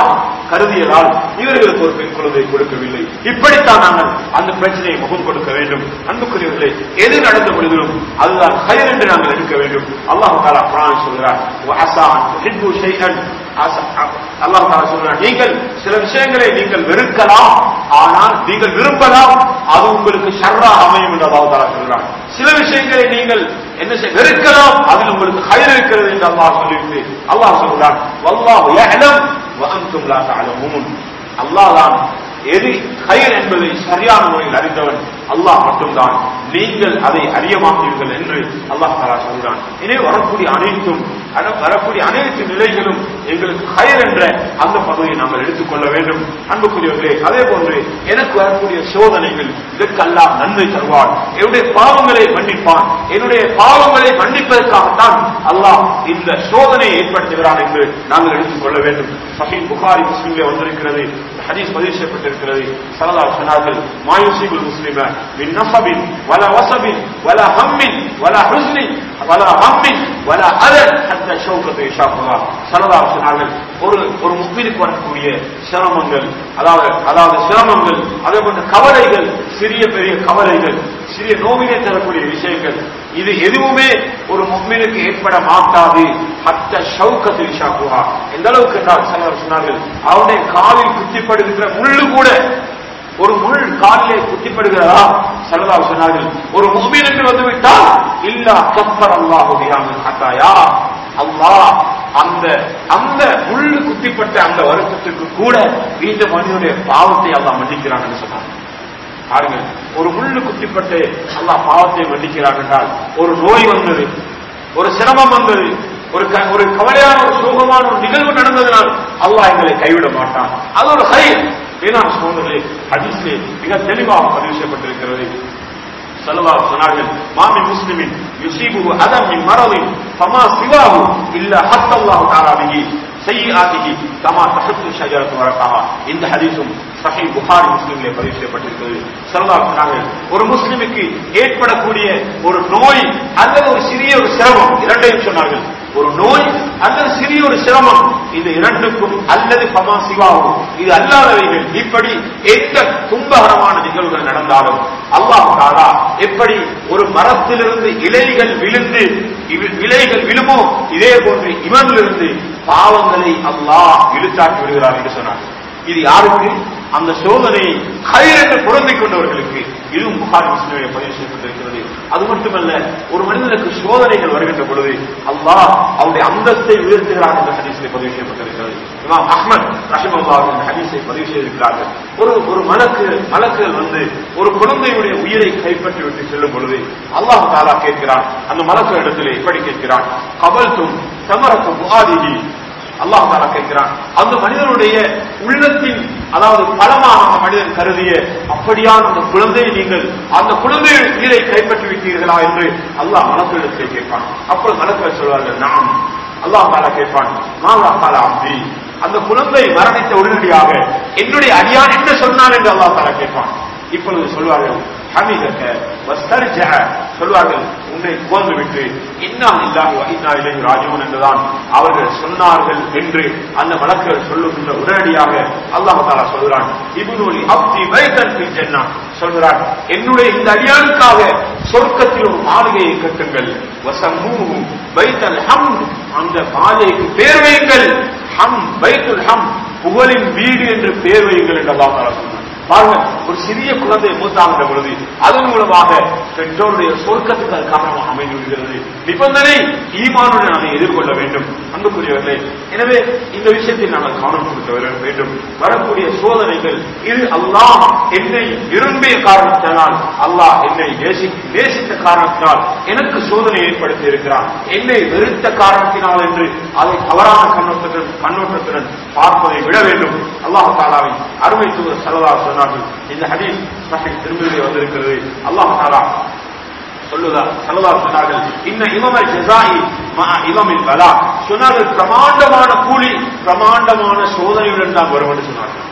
A: கருதியதால் இவர்களுக்கு ஒரு பெண் குழந்தை கொடுக்கவில்லை இப்படித்தான் நாங்கள் அந்த பிரச்சனையை முகம் கொடுக்க வேண்டும் அன்புக்குரியவர்களே எது நடந்த பொழுதிலும் அதுதான் கயர் என்று நாங்கள் எடுக்க வேண்டும் அல்லாஹ் தாலா குரான் சொல்கிறார் "வஅஸா அன் துஹிப்பு ஷைஅன்" ஆசா- அல்லாஹ் தாலா சொல்கிறார் நீங்கள் சில விஷயங்களை நீங்கள் வெறுக்கலாம் ஆனால் நீங்கள் விரும்பலாம் அது உங்களுக்கு ஷர்ராக அமையும் என்று அல்லாஹ் தாலா சொல்கிறார் சில விஷயங்களை நீங்கள் என்ன செய்ய வெறுக்கலாம் அதில் உங்களுக்கு கயிறு இருக்கிறது என்று அல்லாஹ் சொல்லிவிட்டு அல்லாஹ் சொல்கிறான் வல்லாஹு யஅலம் வ அன்தும் லா தஅலமூன் அல்லாஹ் தான் எது கயிர் என்பதை சரியான முறையில் அறிந்தவன் அல்லாஹ் மட்டும்தான் நீங்கள் அதை அறிய மாட்டீர்கள் என்று அல்லாஹ் தாலா சொல்கிறான் எனவே வரக்கூடிய அனைத்தும் அன- வரக்கூடிய அனைத்து நிலைகளும் எங்களுக்கு கயிர் என்ற அந்த பகுதியை நாங்கள் எடுத்துக்கொள்ள வேண்டும் அன்புக்குரியவர்களே அதே போன்று எனக்கு வரக்கூடிய சோதனைகள் இதற்கு அல்லாஹ் நன்மை தருவார் என்னுடைய பாவங்களை மன்னிப்பான் என்னுடைய பாவங்களை மன்னிப்பதற்காகத்தான் அல்லாஹ் இந்த சோதனையை ஏற்படுத்துகிறான் என்று நாங்கள் எடுத்துக்கொள்ள வேண்டும் சஹீல் புகாரி முஸ்லிம்ல வந்திருக்கிறது இந்த ஹதீஸ் பதிவு செய்யப்பட்டிருக்கிறது சரதா சொன்னார்கள் மாயுசிபுல் முஸ்லிம மின் நசபின் வல வசபின் வல ஹம்மின் வல ஹுஸ்னின் வல ஹம்மின் வல அதன் ஹத்த ஷௌகத்து இஷாஃபுல்லா சரதா சொன்னார்கள் ஒரு ஒரு முக்மீனுக்கு வரக்கூடிய சிரமங்கள் அதாவது அதாவது சிரமங்கள் அதே போன்ற கவலைகள் சிறிய பெரிய கவலைகள் சிறிய நோவினை தரக்கூடிய விஷயங்கள் இது எதுவுமே ஒரு முக்மீனுக்கு ஏற்பட மாட்டாது ஹத்த ஷௌகத்து இஷாஃபுஹா எந்த அளவுக்கு என்றால் சிலர் சொன்னார்கள் அவனுடைய காலில் குத்திப்படுகின்ற முள்ளு கூட ஒரு முள் காலிலே குத்திப்படுகிறதா சல்லல்லாஹு சொன்னார்கள் ஒரு முஃமின் என்று வந்துவிட்டால் இல்லா கஃபர் அல்லாஹு பிஹாமின் ஹத்தாயா அல்லாஹ் அந்த அந்த முள்ளு குத்திப்பட்ட அந்த வருத்தத்துக்கு கூட இந்த மனிதனுடைய பாவத்தை அல்லாஹ் மன்னிக்கிறான் என்று சொன்னார் பாருங்கள் ஒரு முள்ளு குத்திப்பட்டு அல்லாஹ் பாவத்தை மன்னிக்கிறான் என்றால் ஒரு நோய் வந்தது ஒரு சிரமம் வந்தது ஒரு க- ஒரு கவலையான ஒரு சோகமான ஒரு நிகழ்வு நடந்ததனால் அல்லாஹ் எங்களை கைவிட மாட்டான் அது ஒரு ஹை வேளாண் சோதனை ஹதீஸ்லே மிக தெளிவாக பதிவு செய்யப்பட்டிருக்கிறது சல்லல்லாஹு சொன்னார்கள் மாமி முஸ்லிமின் யுசீபுஹு அதம் மின் மரதின் ஃபமா சிவாஹு இல்ல ஹத்தல்லாஹு தஆலா பிஹி சய்யிஆதிஹி கமா தஹத்து ஷஜரத்து வரகஹா இந்த ஹதீஸும் சஹீஹ் புகாரி முஸ்லிமிலே பதிவு செய்யப்பட்டிருக்கிறது சல்லல்லாஹு சொன்னார்கள் ஒரு முஸ்லிமுக்கு ஏற்படக்கூடிய ஒரு நோய் அல்லது ஒரு சிறிய ஒரு சிரமம் இரண்டையும் சொன்னார்கள் ஒரு நோய் அல்லது சிறிய ஒரு சிரமம் இந்த இரண்டுக்கும் அல்லது பமா சிவாவும் இது அல்லாதவைகள் இப்படி எந்த துன்பகரமான நிகழ்வுகள் நடந்தாலும் அல்லாஹ் தாலா எப்படி ஒரு மரத்திலிருந்து இலைகள் விழுந்து இவி- இலைகள் விழுமோ இதே போன்று இவனிலிருந்து பாவங்களை அல்லாஹ் இழுத்தாக்கி விடுகிறார் என்று சொன்னார் இது யாருக்கு அந்த சோதனையை கயிறு என்று பொருந்திக் கொண்டவர்களுக்கு இதுவும் புகார் முஸ்லிமை பதிவு செய்யப்பட்டிருக்கிறது அது மட்டுமல்ல ஒரு மனிதனுக்கு சோதனைகள் வருகின்ற பொழுது அல்லாஹ் அவருடைய அந்தஸ்தை உயர்த்துகிறார் என்ற ஹதீஸில் பதிவு செய்யப்பட்டிருக்கிறது இமாம் அஹ்மத் ரஹிமல்லா என்ற ஹதீஸை பதிவு செய்திருக்கிறார்கள் ஒரு ஒரு மலக்கு மலக்குகள் வந்து ஒரு குழந்தையுடைய உயிரை கைப்பற்றி விட்டு செல்லும் பொழுது அல்லாஹ் தாலா கேட்கிறான் அந்த மலக்கு இடத்திலே எப்படி கேட்கிறான் கபல்தும் சமரத்து புகாதிகி அல்லாஹ் தாலா கேட்கிறான் அந்த மனிதனுடைய உள்ளத்தின் அதாவது பலமாக அந்த மனிதன் கருதிய அப்படியான அந்த குழந்தையை நீங்கள் அந்த குழந்தையை உயிரை கைப்பற்றி விட்டீர்களா என்று அல்லாஹ் மலக்களிடத்தில் கேட்பான் அப்பொழுது மலக்கள் சொல்வார்கள் நாம் அல்லாஹ் தாலா கேட்பான் மாலா தாலா அப்தி அந்த குழந்தை மரணித்த உடனடியாக என்னுடைய அடியான் என்ன சொன்னான் என்று அல்லாஹ் தாலா கேட்பான் இப்பொழுது சொல்வார்கள் ஹமீதக்க வஸ்தர்ஜ சொல்வார்கள் உன்னை புகழ்ந்து விட்டு இன்னா இல்லாஹி வ இன்னா இலைஹி ராஜிஊன் என்றுதான் அவர்கள் சொன்னார்கள் என்று அந்த வழக்குகள் சொல்லுகின்ற உடனடியாக அல்லாஹ் தஆலா சொல்கிறான் இப்னுலி அப்தி பைத்தன் ஃபில் ஜன்னah சொல்கிறான் என்னுடைய இந்த அடியானுக்காக சொர்க்கத்தில் ஒரு மாளிகையை கட்டுங்கள் வசம்மூஹு பைத்தல் ஹம்த் அந்த மாளிகைக்கு பேர் வையுங்கள் ஹம் பைத்துல் ஹம் புகழின் வீடு என்று பேர் வையுங்கள் என்று அல்லாஹ் தஆலா சொன்னான் பாருங்க ஒரு சிறிய குழந்தை மூத்தாகின்ற பொழுது அதன் மூலமாக பெற்றோருடைய சொர்க்கத்துக்கு அது காரணமாக அமைந்து விடுகிறது நிபந்தனை ஈமானுடன் அதை எதிர்கொள்ள வேண்டும் அன்புக்குரியவர்களே எனவே இந்த விஷயத்தில் நாங்கள் கவனம் கொடுக்க வர வேண்டும் வரக்கூடிய சோதனைகள் இது அல்லாஹ் என்னை விரும்பிய காரணத்தினால் அல்லாஹ் என்னை நேசி நேசித்த காரணத்தினால் எனக்கு சோதனை ஏற்படுத்தி இருக்கிறான் என்னை வெறுத்த காரணத்தினால் என்று அதை தவறான கண்ணோட்டத்துடன் கண்ணோட்டத்துடன் பார்ப்பதை விட வேண்டும் அல்லாஹ் தாலாவின் அருமை தூதர் சல்லா சொன்னார்கள் இந்த ஹதீஸ் சஹீஹ் திருமதியிலே வந்திருக்கிறது அல்லாஹ் தாலா சொல்லுதா சல்லா சொன்னார்கள் இன்ன இமமல் ஜசாயி மா இமமில் பலா சொன்னார்கள் பிரமாண்டமான கூலி பிரமாண்டமான சோதனையுடன் தான் வரும் என்று சொன்னார்கள்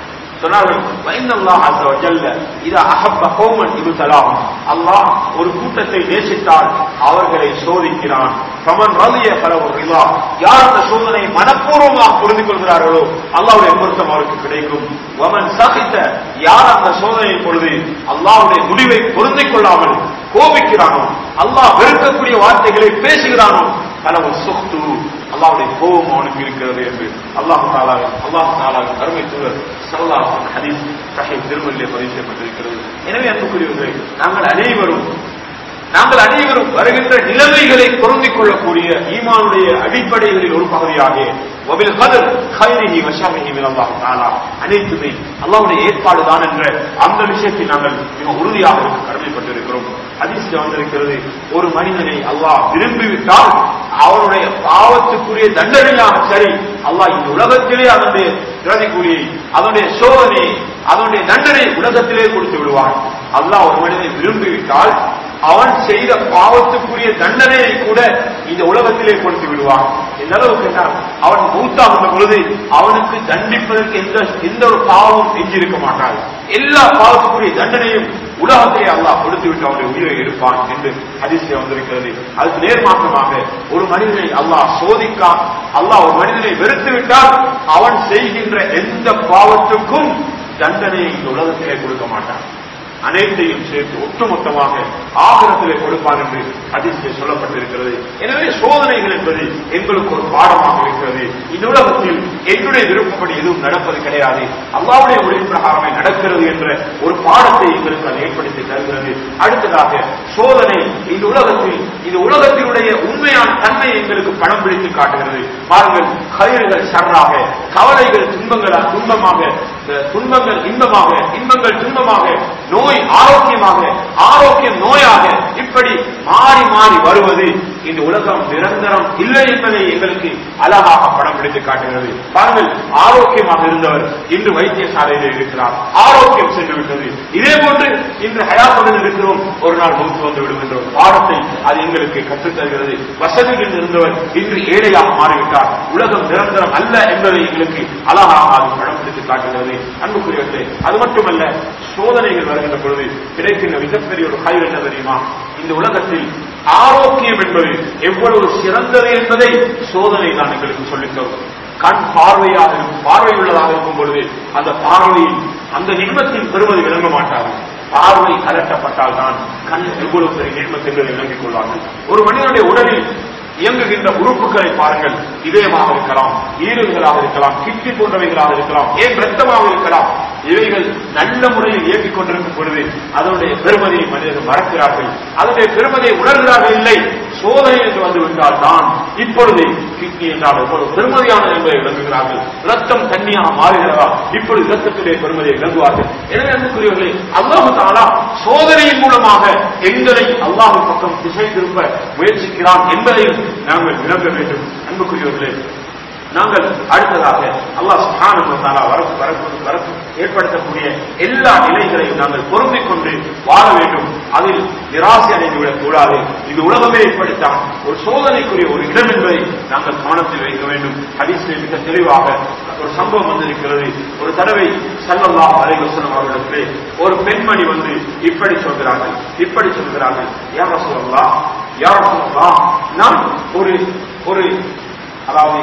A: சொன்னார்கள் வைந்தல்லாஹ் அஸ்ஸ வஜல்ல இதா அஹப்ப கௌமன் இப்தலாஹும் அல்லாஹ் ஒரு கூட்டத்தை நேசித்தால் அவர்களை சோதிக்கிறான் ஃபமன் ரலிய ஃபலஹு ரிலா யார் அந்த சோதனை மனப்பூர்வமாக புரிந்து கொள்கிறார்களோ அல்லாஹ்வுடைய பொருத்தம் அவருக்கு கிடைக்கும் வமன் சகித்த யார் அந்த சோதனையின் பொழுது அல்லாஹ்வுடைய முடிவை பொருந்திக் கொள்ளாமல் கோபிக்கிறானோ அல்லாஹ் வெறுக்கக்கூடிய வார்த்தைகளை பேசுகிறானோ பலவு சொத்து அல்லாஹ்வுடைய கோபம் அவனுக்கு இருக்கிறது என்று அல்லாஹ் தாலா அல்லாஹ் தாலா அருமை தூதர் சல்லாஹ் ஹதீஸ் சஹீஹ் திருமல்லிலே பதிவு செய்யப்பட்டிருக்கிறது எனவே அன்புக்குரியவர்களே நாங்கள் அனைவரும் நாங்கள் அனைவரும் வருகின்ற நிலைமைகளை பொருந்திக் கொள்ளக்கூடிய ஈமானுடைய அடிப்படைகளில் ஒரு பகுதியாக வபில் கதர் கைரிஹி வஷாமிஹி மின் அல்லாஹ் தஆலா அனைத்துமே அல்லாஹ்வுடைய ஏற்பாடுதான் என்ற அந்த விஷயத்தில் நாங்கள் மிக உறுதியாக இருக்க கடமைப்பட்டிருக்கிறோம் ஹதீஸ்ல வந்திருக்கிறது ஒரு மனிதனை அல்லாஹ் விரும்பிவிட்டால் அவருடைய பாவத்துக்குரிய தண்டனையாக சரி அல்லாஹ் இந்த உலகத்திலே அதனுடைய பிரதிக்குறியை அதனுடைய சோதனை அதனுடைய தண்டனை உலகத்திலே கொடுத்து விடுவான் அல்லாஹ் ஒரு மனிதனை விரும்பிவிட்டால் அவன் செய்த பாவத்துக்குரிய தண்டனையை கூட இந்த உலகத்திலே கொடுத்து விடுவான் எந்த அளவுக்கு என்றால் அவன் மூத்தாகின்ற பொழுது அவனுக்கு தண்டிப்பதற்கு எந்த எந்த ஒரு பாவமும் எஞ்சிருக்க மாட்டான் எல்லா பாவத்துக்குரிய தண்டனையும் உலகத்திலே அல்லாஹ் கொடுத்து விட்டு அவனுடைய உயிரை எடுப்பான் என்று ஹதீஸ்ல வந்திருக்கிறது அதுக்கு நேர்மாற்றமாக ஒரு மனிதனை அல்லாஹ் சோதிக்கா அல்லாஹ் ஒரு மனிதனை வெறுத்து விட்டால் அவன் செய்கின்ற எந்த பாவத்துக்கும் தண்டனையை இந்த உலகத்திலே கொடுக்க மாட்டான் அனைத்தையும் சேர்த்து ஒட்டுமொத்தமாக ஆகரத்திலே கொடுப்பார் என்று அதிர்ச்சியை சொல்லப்பட்டிருக்கிறது எனவே சோதனைகள் என்பது எங்களுக்கு ஒரு பாடமாக இருக்கிறது இந்த உலகத்தில் என்னுடைய விருப்பப்படி எதுவும் நடப்பது கிடையாது அல்லாவுடைய ஒளியின் பிரகாரமே நடக்கிறது என்ற ஒரு பாடத்தை எங்களுக்கு அது ஏற்படுத்தி தருகிறது அடுத்ததாக சோதனை இந்த உலகத்தில் இந்த உலகத்தினுடைய உண்மையான தன்மை எங்களுக்கு படம் பிடித்து காட்டுகிறது பாருங்கள் கயிறுகள் சர்றாக கவலைகள் துன்பங்களா துன்பமாக துன்பங்கள் இன்பமாக இன்பங்கள் துன்பமாக நோய் ஆரோக்கியமாக ஆரோக்கியம் நோயாக இப்படி மாறி மாறி வருவது இந்த உலகம் நிரந்தரம் இல்லை என்பதை எங்களுக்கு அழகாக படம் பிடித்து காட்டுகிறது பாருங்கள் ஆரோக்கியமாக இருந்தவர் இன்று வைத்தியசாலையில் இருக்கிறார் ஆரோக்கியம் சென்று விட்டது இதே போன்று இன்று ஹயாத்துடன் இருக்கிறோம் ஒரு நாள் மூத்து வந்து விடும் என்ற ஒரு பாடத்தை அது எங்களுக்கு கற்றுத் தருகிறது வசதியில் இருந்தவர் இன்று ஏழையாக மாறிவிட்டார் உலகம் நிரந்தரம் அல்ல என்பதை எங்களுக்கு அழகாக அது படம் பிடித்து காட்டுகிறது அன்புக்குரியவர்களே அது மட்டுமல்ல சோதனைகள் வருகின்ற பொழுது கிடைக்கின்ற மிகப்பெரிய ஒரு காய்வு என்ன தெரியுமா இந்த உலகத்தில் ஆரோக்கியம் என்பது எவ்வளவு சிறந்தது என்பதை சோதனை தான் எங்களுக்கு சொல்லித் தரும் கண் பார்வையாக இருக்கும் பார்வை உள்ளதாக இருக்கும் பொழுது அந்த பார்வையில் அந்த நிகமத்தின் பெறுவது விளங்க மாட்டார்கள் பார்வை கலட்டப்பட்டால் தான் கண் எவ்வளவு பெரிய நிகமத் என்பதை விளங்கிக் கொள்வார்கள் ஒரு மனிதனுடைய உடலில் இயங்குகின்ற உறுப்புகளை பாருங்கள் இதயமாக இருக்கலாம் ஈரல்களாக இருக்கலாம் கிட்னி போன்றவைகளாக இருக்கலாம் ஏன் ரத்தமாக இருக்கலாம் இவைகள் நல்ல முறையில் இயங்கிக் கொண்டிருக்கும் பொழுது அதனுடைய பெருமதியை மனிதர்கள் மறக்கிறார்கள் அதனுடைய பெருமதியை உணர்கிறார்கள் இல்லை சோதனை என்று வந்து விட்டால் தான் இப்பொழுது கிட்னி என்றால் எவ்வளவு பெருமதியானது என்பதை விளங்குகிறார்கள் ரத்தம் தண்ணியாக மாறுகிறதா இப்பொழுது ரத்தத்துடைய பெருமதியை விளங்குவார்கள் எனவே அன்புக்குரியவர்களே அல்லாஹு தாலா சோதனையின் மூலமாக எங்களை அல்லாஹு பக்கம் திசை திருப்ப முயற்சிக்கிறான் என்பதையும் நாங்கள் விளங்க வேண்டும் அன்புக்குரியவர்களே நாங்கள் அடுத்ததாக அல்லாஹ் சுப்ஹானஹு வ தஆலா வர வர- வர ஏற்படுத்தக்கூடிய எல்லா நிலைகளையும் நாங்கள் பொருந்திக் கொண்டு வாழ வேண்டும் அதில் நிராசை அடைந்து விடக் கூடாது இது உலகமே இப்படித்தான் ஒரு சோதனைக்குரிய ஒரு இடம் என்பதை நாங்கள் கவனத்தில் வைக்க வேண்டும் ஹதீஸில் மிக தெளிவாக ஒரு சம்பவம் வந்திருக்கிறது ஒரு தடவை ஸல்லல்லாஹு அலைஹி வஸல்லம் அவர்களிடத்திலே ஒரு பெண்மணி வந்து இப்படி சொல்கிறார்கள் இப்படி சொல்கிறார்கள் யா ரசூலல்லாஹ் யா ரசூலல்லாஹ் நான் ஒரு ஒரு அதாவது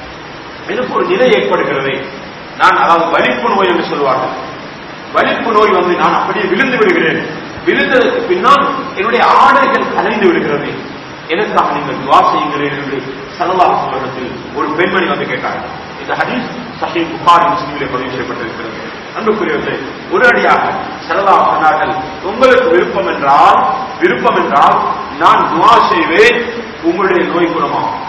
A: எனக்கு ஒரு நிலை ஏற்படுகிறது நான் அதாவது வலிப்பு நோய் என்று சொல்வார்கள் வலிப்பு நோய் வந்து நான் அப்படியே விழுந்து விடுகிறேன் விழுந்ததற்கு பின்னால் என்னுடைய ஆடைகள் கலைந்து விடுகிறது எனக்காக நீங்கள் துவா செய்யுங்களேன் என்று சல்லல்லாஹு அலைஹி வஸல்லத்தில் ஒரு பெண்மணி வந்து கேட்டார்கள் இந்த ஹதீஸ் சஹீஹ் புகாரி முஸ்லிமிலே பதிவு செய்யப்பட்டிருக்கிறது அன்புக்குரியவர்களே உடனடியாக சல்லல்லாஹு சொன்னார்கள் உங்களுக்கு விருப்பம் என்றால் விருப்பம் என்றால் நான் துவா செய்வேன் உங்களுடைய நோய் குணமாகும்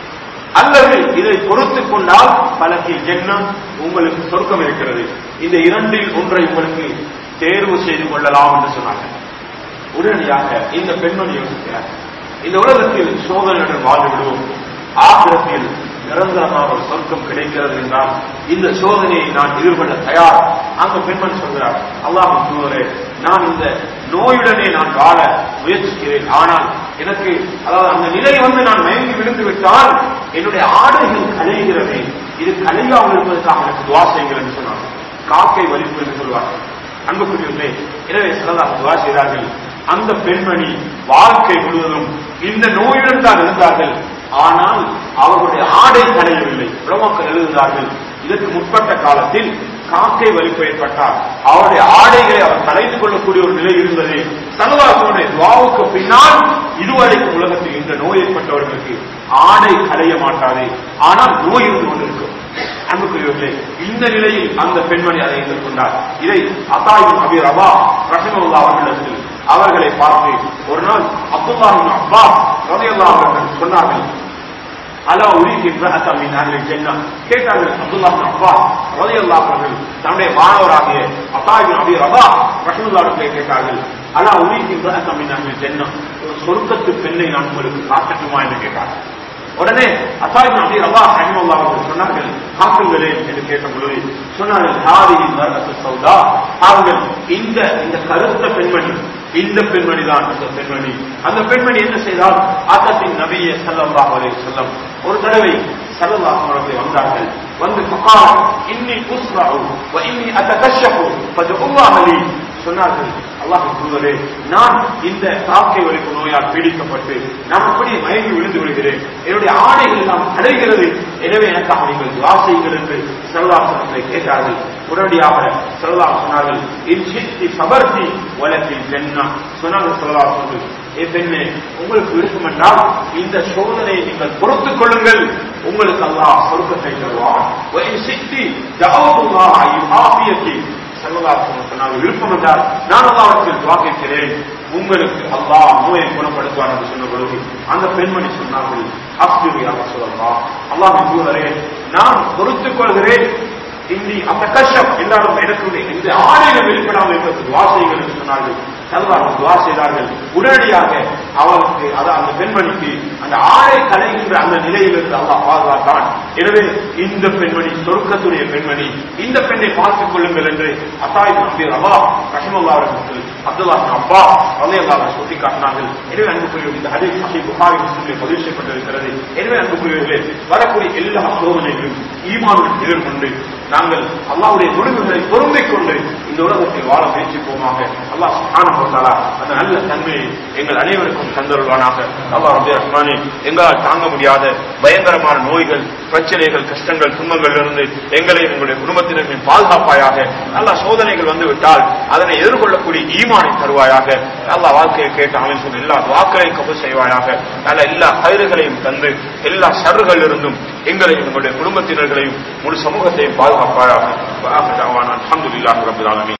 A: அல்லது இதை பொறுத்துக் கொண்டால் பலகி ஜென்னம் உங்களுக்கு சொர்க்கம் இருக்கிறது இந்த இரண்டில் ஒன்றை உங்களுக்கு தேர்வு செய்து கொள்ளலாம் என்று சொன்னார்கள் உடனடியாக இந்த பெண்மணி யோசிக்கிறார் இந்த உலகத்தில் சோதனையுடன் வாழ்ந்து விடுவோம் ஆகிரத்தில் நிரந்தரமான ஒரு சொர்க்கம் கிடைக்கிறது என்றால் இந்த சோதனையை நான் எதிர்கொள்ள தயார் அந்த பெண்மணி சொல்கிறார் அல்லாஹ் தூதரே நான் இந்த நோயுடனே நான் வாழ முயற்சிக்கிறேன் ஆனால் எனக்கு அதாவது அந்த நிலை வந்து நான் மயங்கி விழுந்து விட்டால் என்னுடைய ஆடைகள் கலைகிறது இது கலையாமல் இருப்பதற்காக எனக்கு துவா செய்யுங்கள் என்று சொன்னார் காக்கை வலிப்பு என்று சொல்வார்கள் அன்புக்குரியவர்களே எனவே சிலதாக துவா செய்தார்கள் அந்த பெண்மணி வாழ்க்கை முழுவதும் இந்த நோயுடன் தான் இருந்தார்கள் ஆனால் அவர்களுடைய ஆடை களையவில்லை உலமக்கள் எழுதுகிறார்கள் இதற்கு முற்பட்ட காலத்தில் காக்கை வலிப்பு ஏற்பட்டால் அவருடைய ஆடைகளை அவர் கலைந்து கொள்ளக்கூடிய ஒரு நிலை இருந்தது சரதாசனுடைய துவாவுக்கு பின்னால் இதுவரைக்கும் உலகத்தில் இந்த நோய் ஏற்பட்டவர்களுக்கு ஆடை களைய மாட்டாது ஆனால் நோய் இருந்து கொண்டிருக்கும் அன்புக்குரியவர்களே இந்த நிலையில் அந்த பெண்மணி அதை எதிர்கொண்டார் இதை அத்தாயின் அபி ரபா ரஹிமுல்லா அவர்களிடத்தில் அவர்களை பார்த்து ஒரு நாள் அப்துல்லாஹின் அப்பா ரதையல்லா அவர்கள் சொன்னார்கள் அலா உரிக்கு இப்ராஹிம் மின் அஹ்லில் ஜன்னah கேட்டார்கள் அப்துல்லாஹ் பின் அப்பா ரலியல்லாஹு அவர்கள் தன்னுடைய மாணவராகிய அத்தாயிபின் அபி ரபா ரஹ்மத்துல்லாஹி கேட்டார்கள் அலா உரிக்கு இப்ராஹிம் மின் அஹ்லில் ஜன்னah ஒரு சொர்க்கத்து பெண்ணை நான் உங்களுக்கு காட்டட்டுமா என்று கேட்டார்கள் உடனே அத்தாயிபின் அபி ரபா ரஹ்மத்துல்லாஹி அவர்கள் சொன்னார்கள் காட்டுங்களே என்று கேட்ட பொழுது சொன்னார்கள் ஹாதிஹி மர்அத்து சௌதா அவர்கள் இந்த இந்த கருத்த பெண்மணி இந்த பெண்மணி தான் அந்த பெண்மணி அந்த பெண்மணி என்ன செய்தால் ஆத்தத்தின் நபியை சல்லல்லாஹு அலைஹி வஸல்லம் ஒரு தடவை சல்லல்லாஹு அலைஹி வந்தார்கள் வந்து ஃபகால இன்னி உஸ்ரஉ வ இன்னி அத்தகஷஃபு ஃபதுல்லாஹ் லி சொன்னார்கள் அல்லாஹ் தூதரே நான் இந்த காக்கை வலிப்பு நோயால் பீடிக்கப்பட்டு நான் அப்படியே மயங்கி விழுந்து விடுகிறேன் என்னுடைய ஆடைகள் எல்லாம் அடைகிறது எனவே எனக்காக நீங்கள் துவா செய்யுங்கள் என்று செல்வாசனத்தை கேட்டார்கள் உடனடியாக செல்வா சொன்னார்கள் இச்சித்தி சபர்த்தி உலகில் பெண்ணா சொன்னார்கள் செல்வா சொன்னது ஏ பெண்ணே உங்களுக்கு விருப்பம் என்றால் இந்த சோதனையை நீங்கள் பொறுத்துக் கொள்ளுங்கள் உங்களுக்கு அல்லாஹ் சொருக்கத்தை தருவான் சித்தி ஆபியத்தை செல்வதாசன் சொன்னார்கள் விருப்பம் என்றால் நான் அல்லாவிடத்தில் துவா கேட்கிறேன் உங்களுக்கு அல்லாஹ் நோயை குணப்படுத்துவார் என்று சொன்ன பொழுது அந்த பெண்மணி சொன்னார்கள் அப்துல் யார் சொல்லலாம் அல்லாஹ் தூதரே நான் பொறுத்துக் கொள்கிறேன் இந்தி அந்த கஷ்டம் எல்லாரும் எனக்கு இந்த ஆடையில வெளிப்படாமல் இருப்பது துவா செய்யுங்கள் என்று சொன்னார்கள் சல்வார்கள் துவா செய்தார்கள் உடனடியாக அவருக்கு அதான் அந்த பெண்மணிக்கு அந்த ஆடை கலைகின்ற அந்த நிலையிலிருந்து அல்லாஹ் பாதுகாத்தான் எனவே இந்த பெண்மணி சொர்க்கத்துடைய பெண்மணி இந்த பெண்ணை பார்த்துக் கொள்ளுங்கள் என்று அத்தாய் நம்பி ரவா ரஹிமுல்லா அவர்களுக்கு அப்துல்லா அப்பா வலையல்லாவை சுட்டி காட்டினார்கள் எனவே அன்புக்குரிய இந்த ஹதீஸ் சஹி புகாரி முஸ்லிமில் பதிவு செய்யப்பட்டிருக்கிறது எனவே அன்புக்குரியவர்களே வரக்கூடிய எல்லா சோதனைகளும் ஈமானுடன் எதிர்கொண்டு நாங்கள் அல்லாவுடைய முடிவுகளை பொருந்திக் கொண்டு இந்த உலகத்தில் வாழ முயற்சிப்போமாக அல்லாஹ் சுப்ஹானஹு வ தஆலா அந்த நல்ல தன்மையை எங்கள் அனைவருக்கும் தந்தருள்வானாக அல்லாஹ் ரப்பி ரஹ்மானே எங்களால் தாங்க முடியாத பயங்கரமான நோய்கள் பிரச்சனைகள் கஷ்டங்கள் துன்பங்கள் இருந்து எங்களை எங்களுடைய குடும்பத்தினர்களின் பாதுகாப்பாயாக அல்லாஹ் சோதனைகள் வந்து விட்டால் அதனை எதிர்கொள்ளக்கூடிய ஈமானை தருவாயாக அல்லாஹ் வாழ்க்கையை கேட்ட அவன் சொன்ன எல்லா வாக்களையும் கபு செய்வாயாக நல்ல எல்லா கயிறுகளையும் தந்து எல்லா சருகள் இருந்தும் எங்களையும் எங்களுடைய குடும்பத்தினர்களையும் முழு சமூகத்தையும் பாதுகாப்பாயாக அல்ஹம்துலில்லாஹி ரப்பில் ஆலமீன்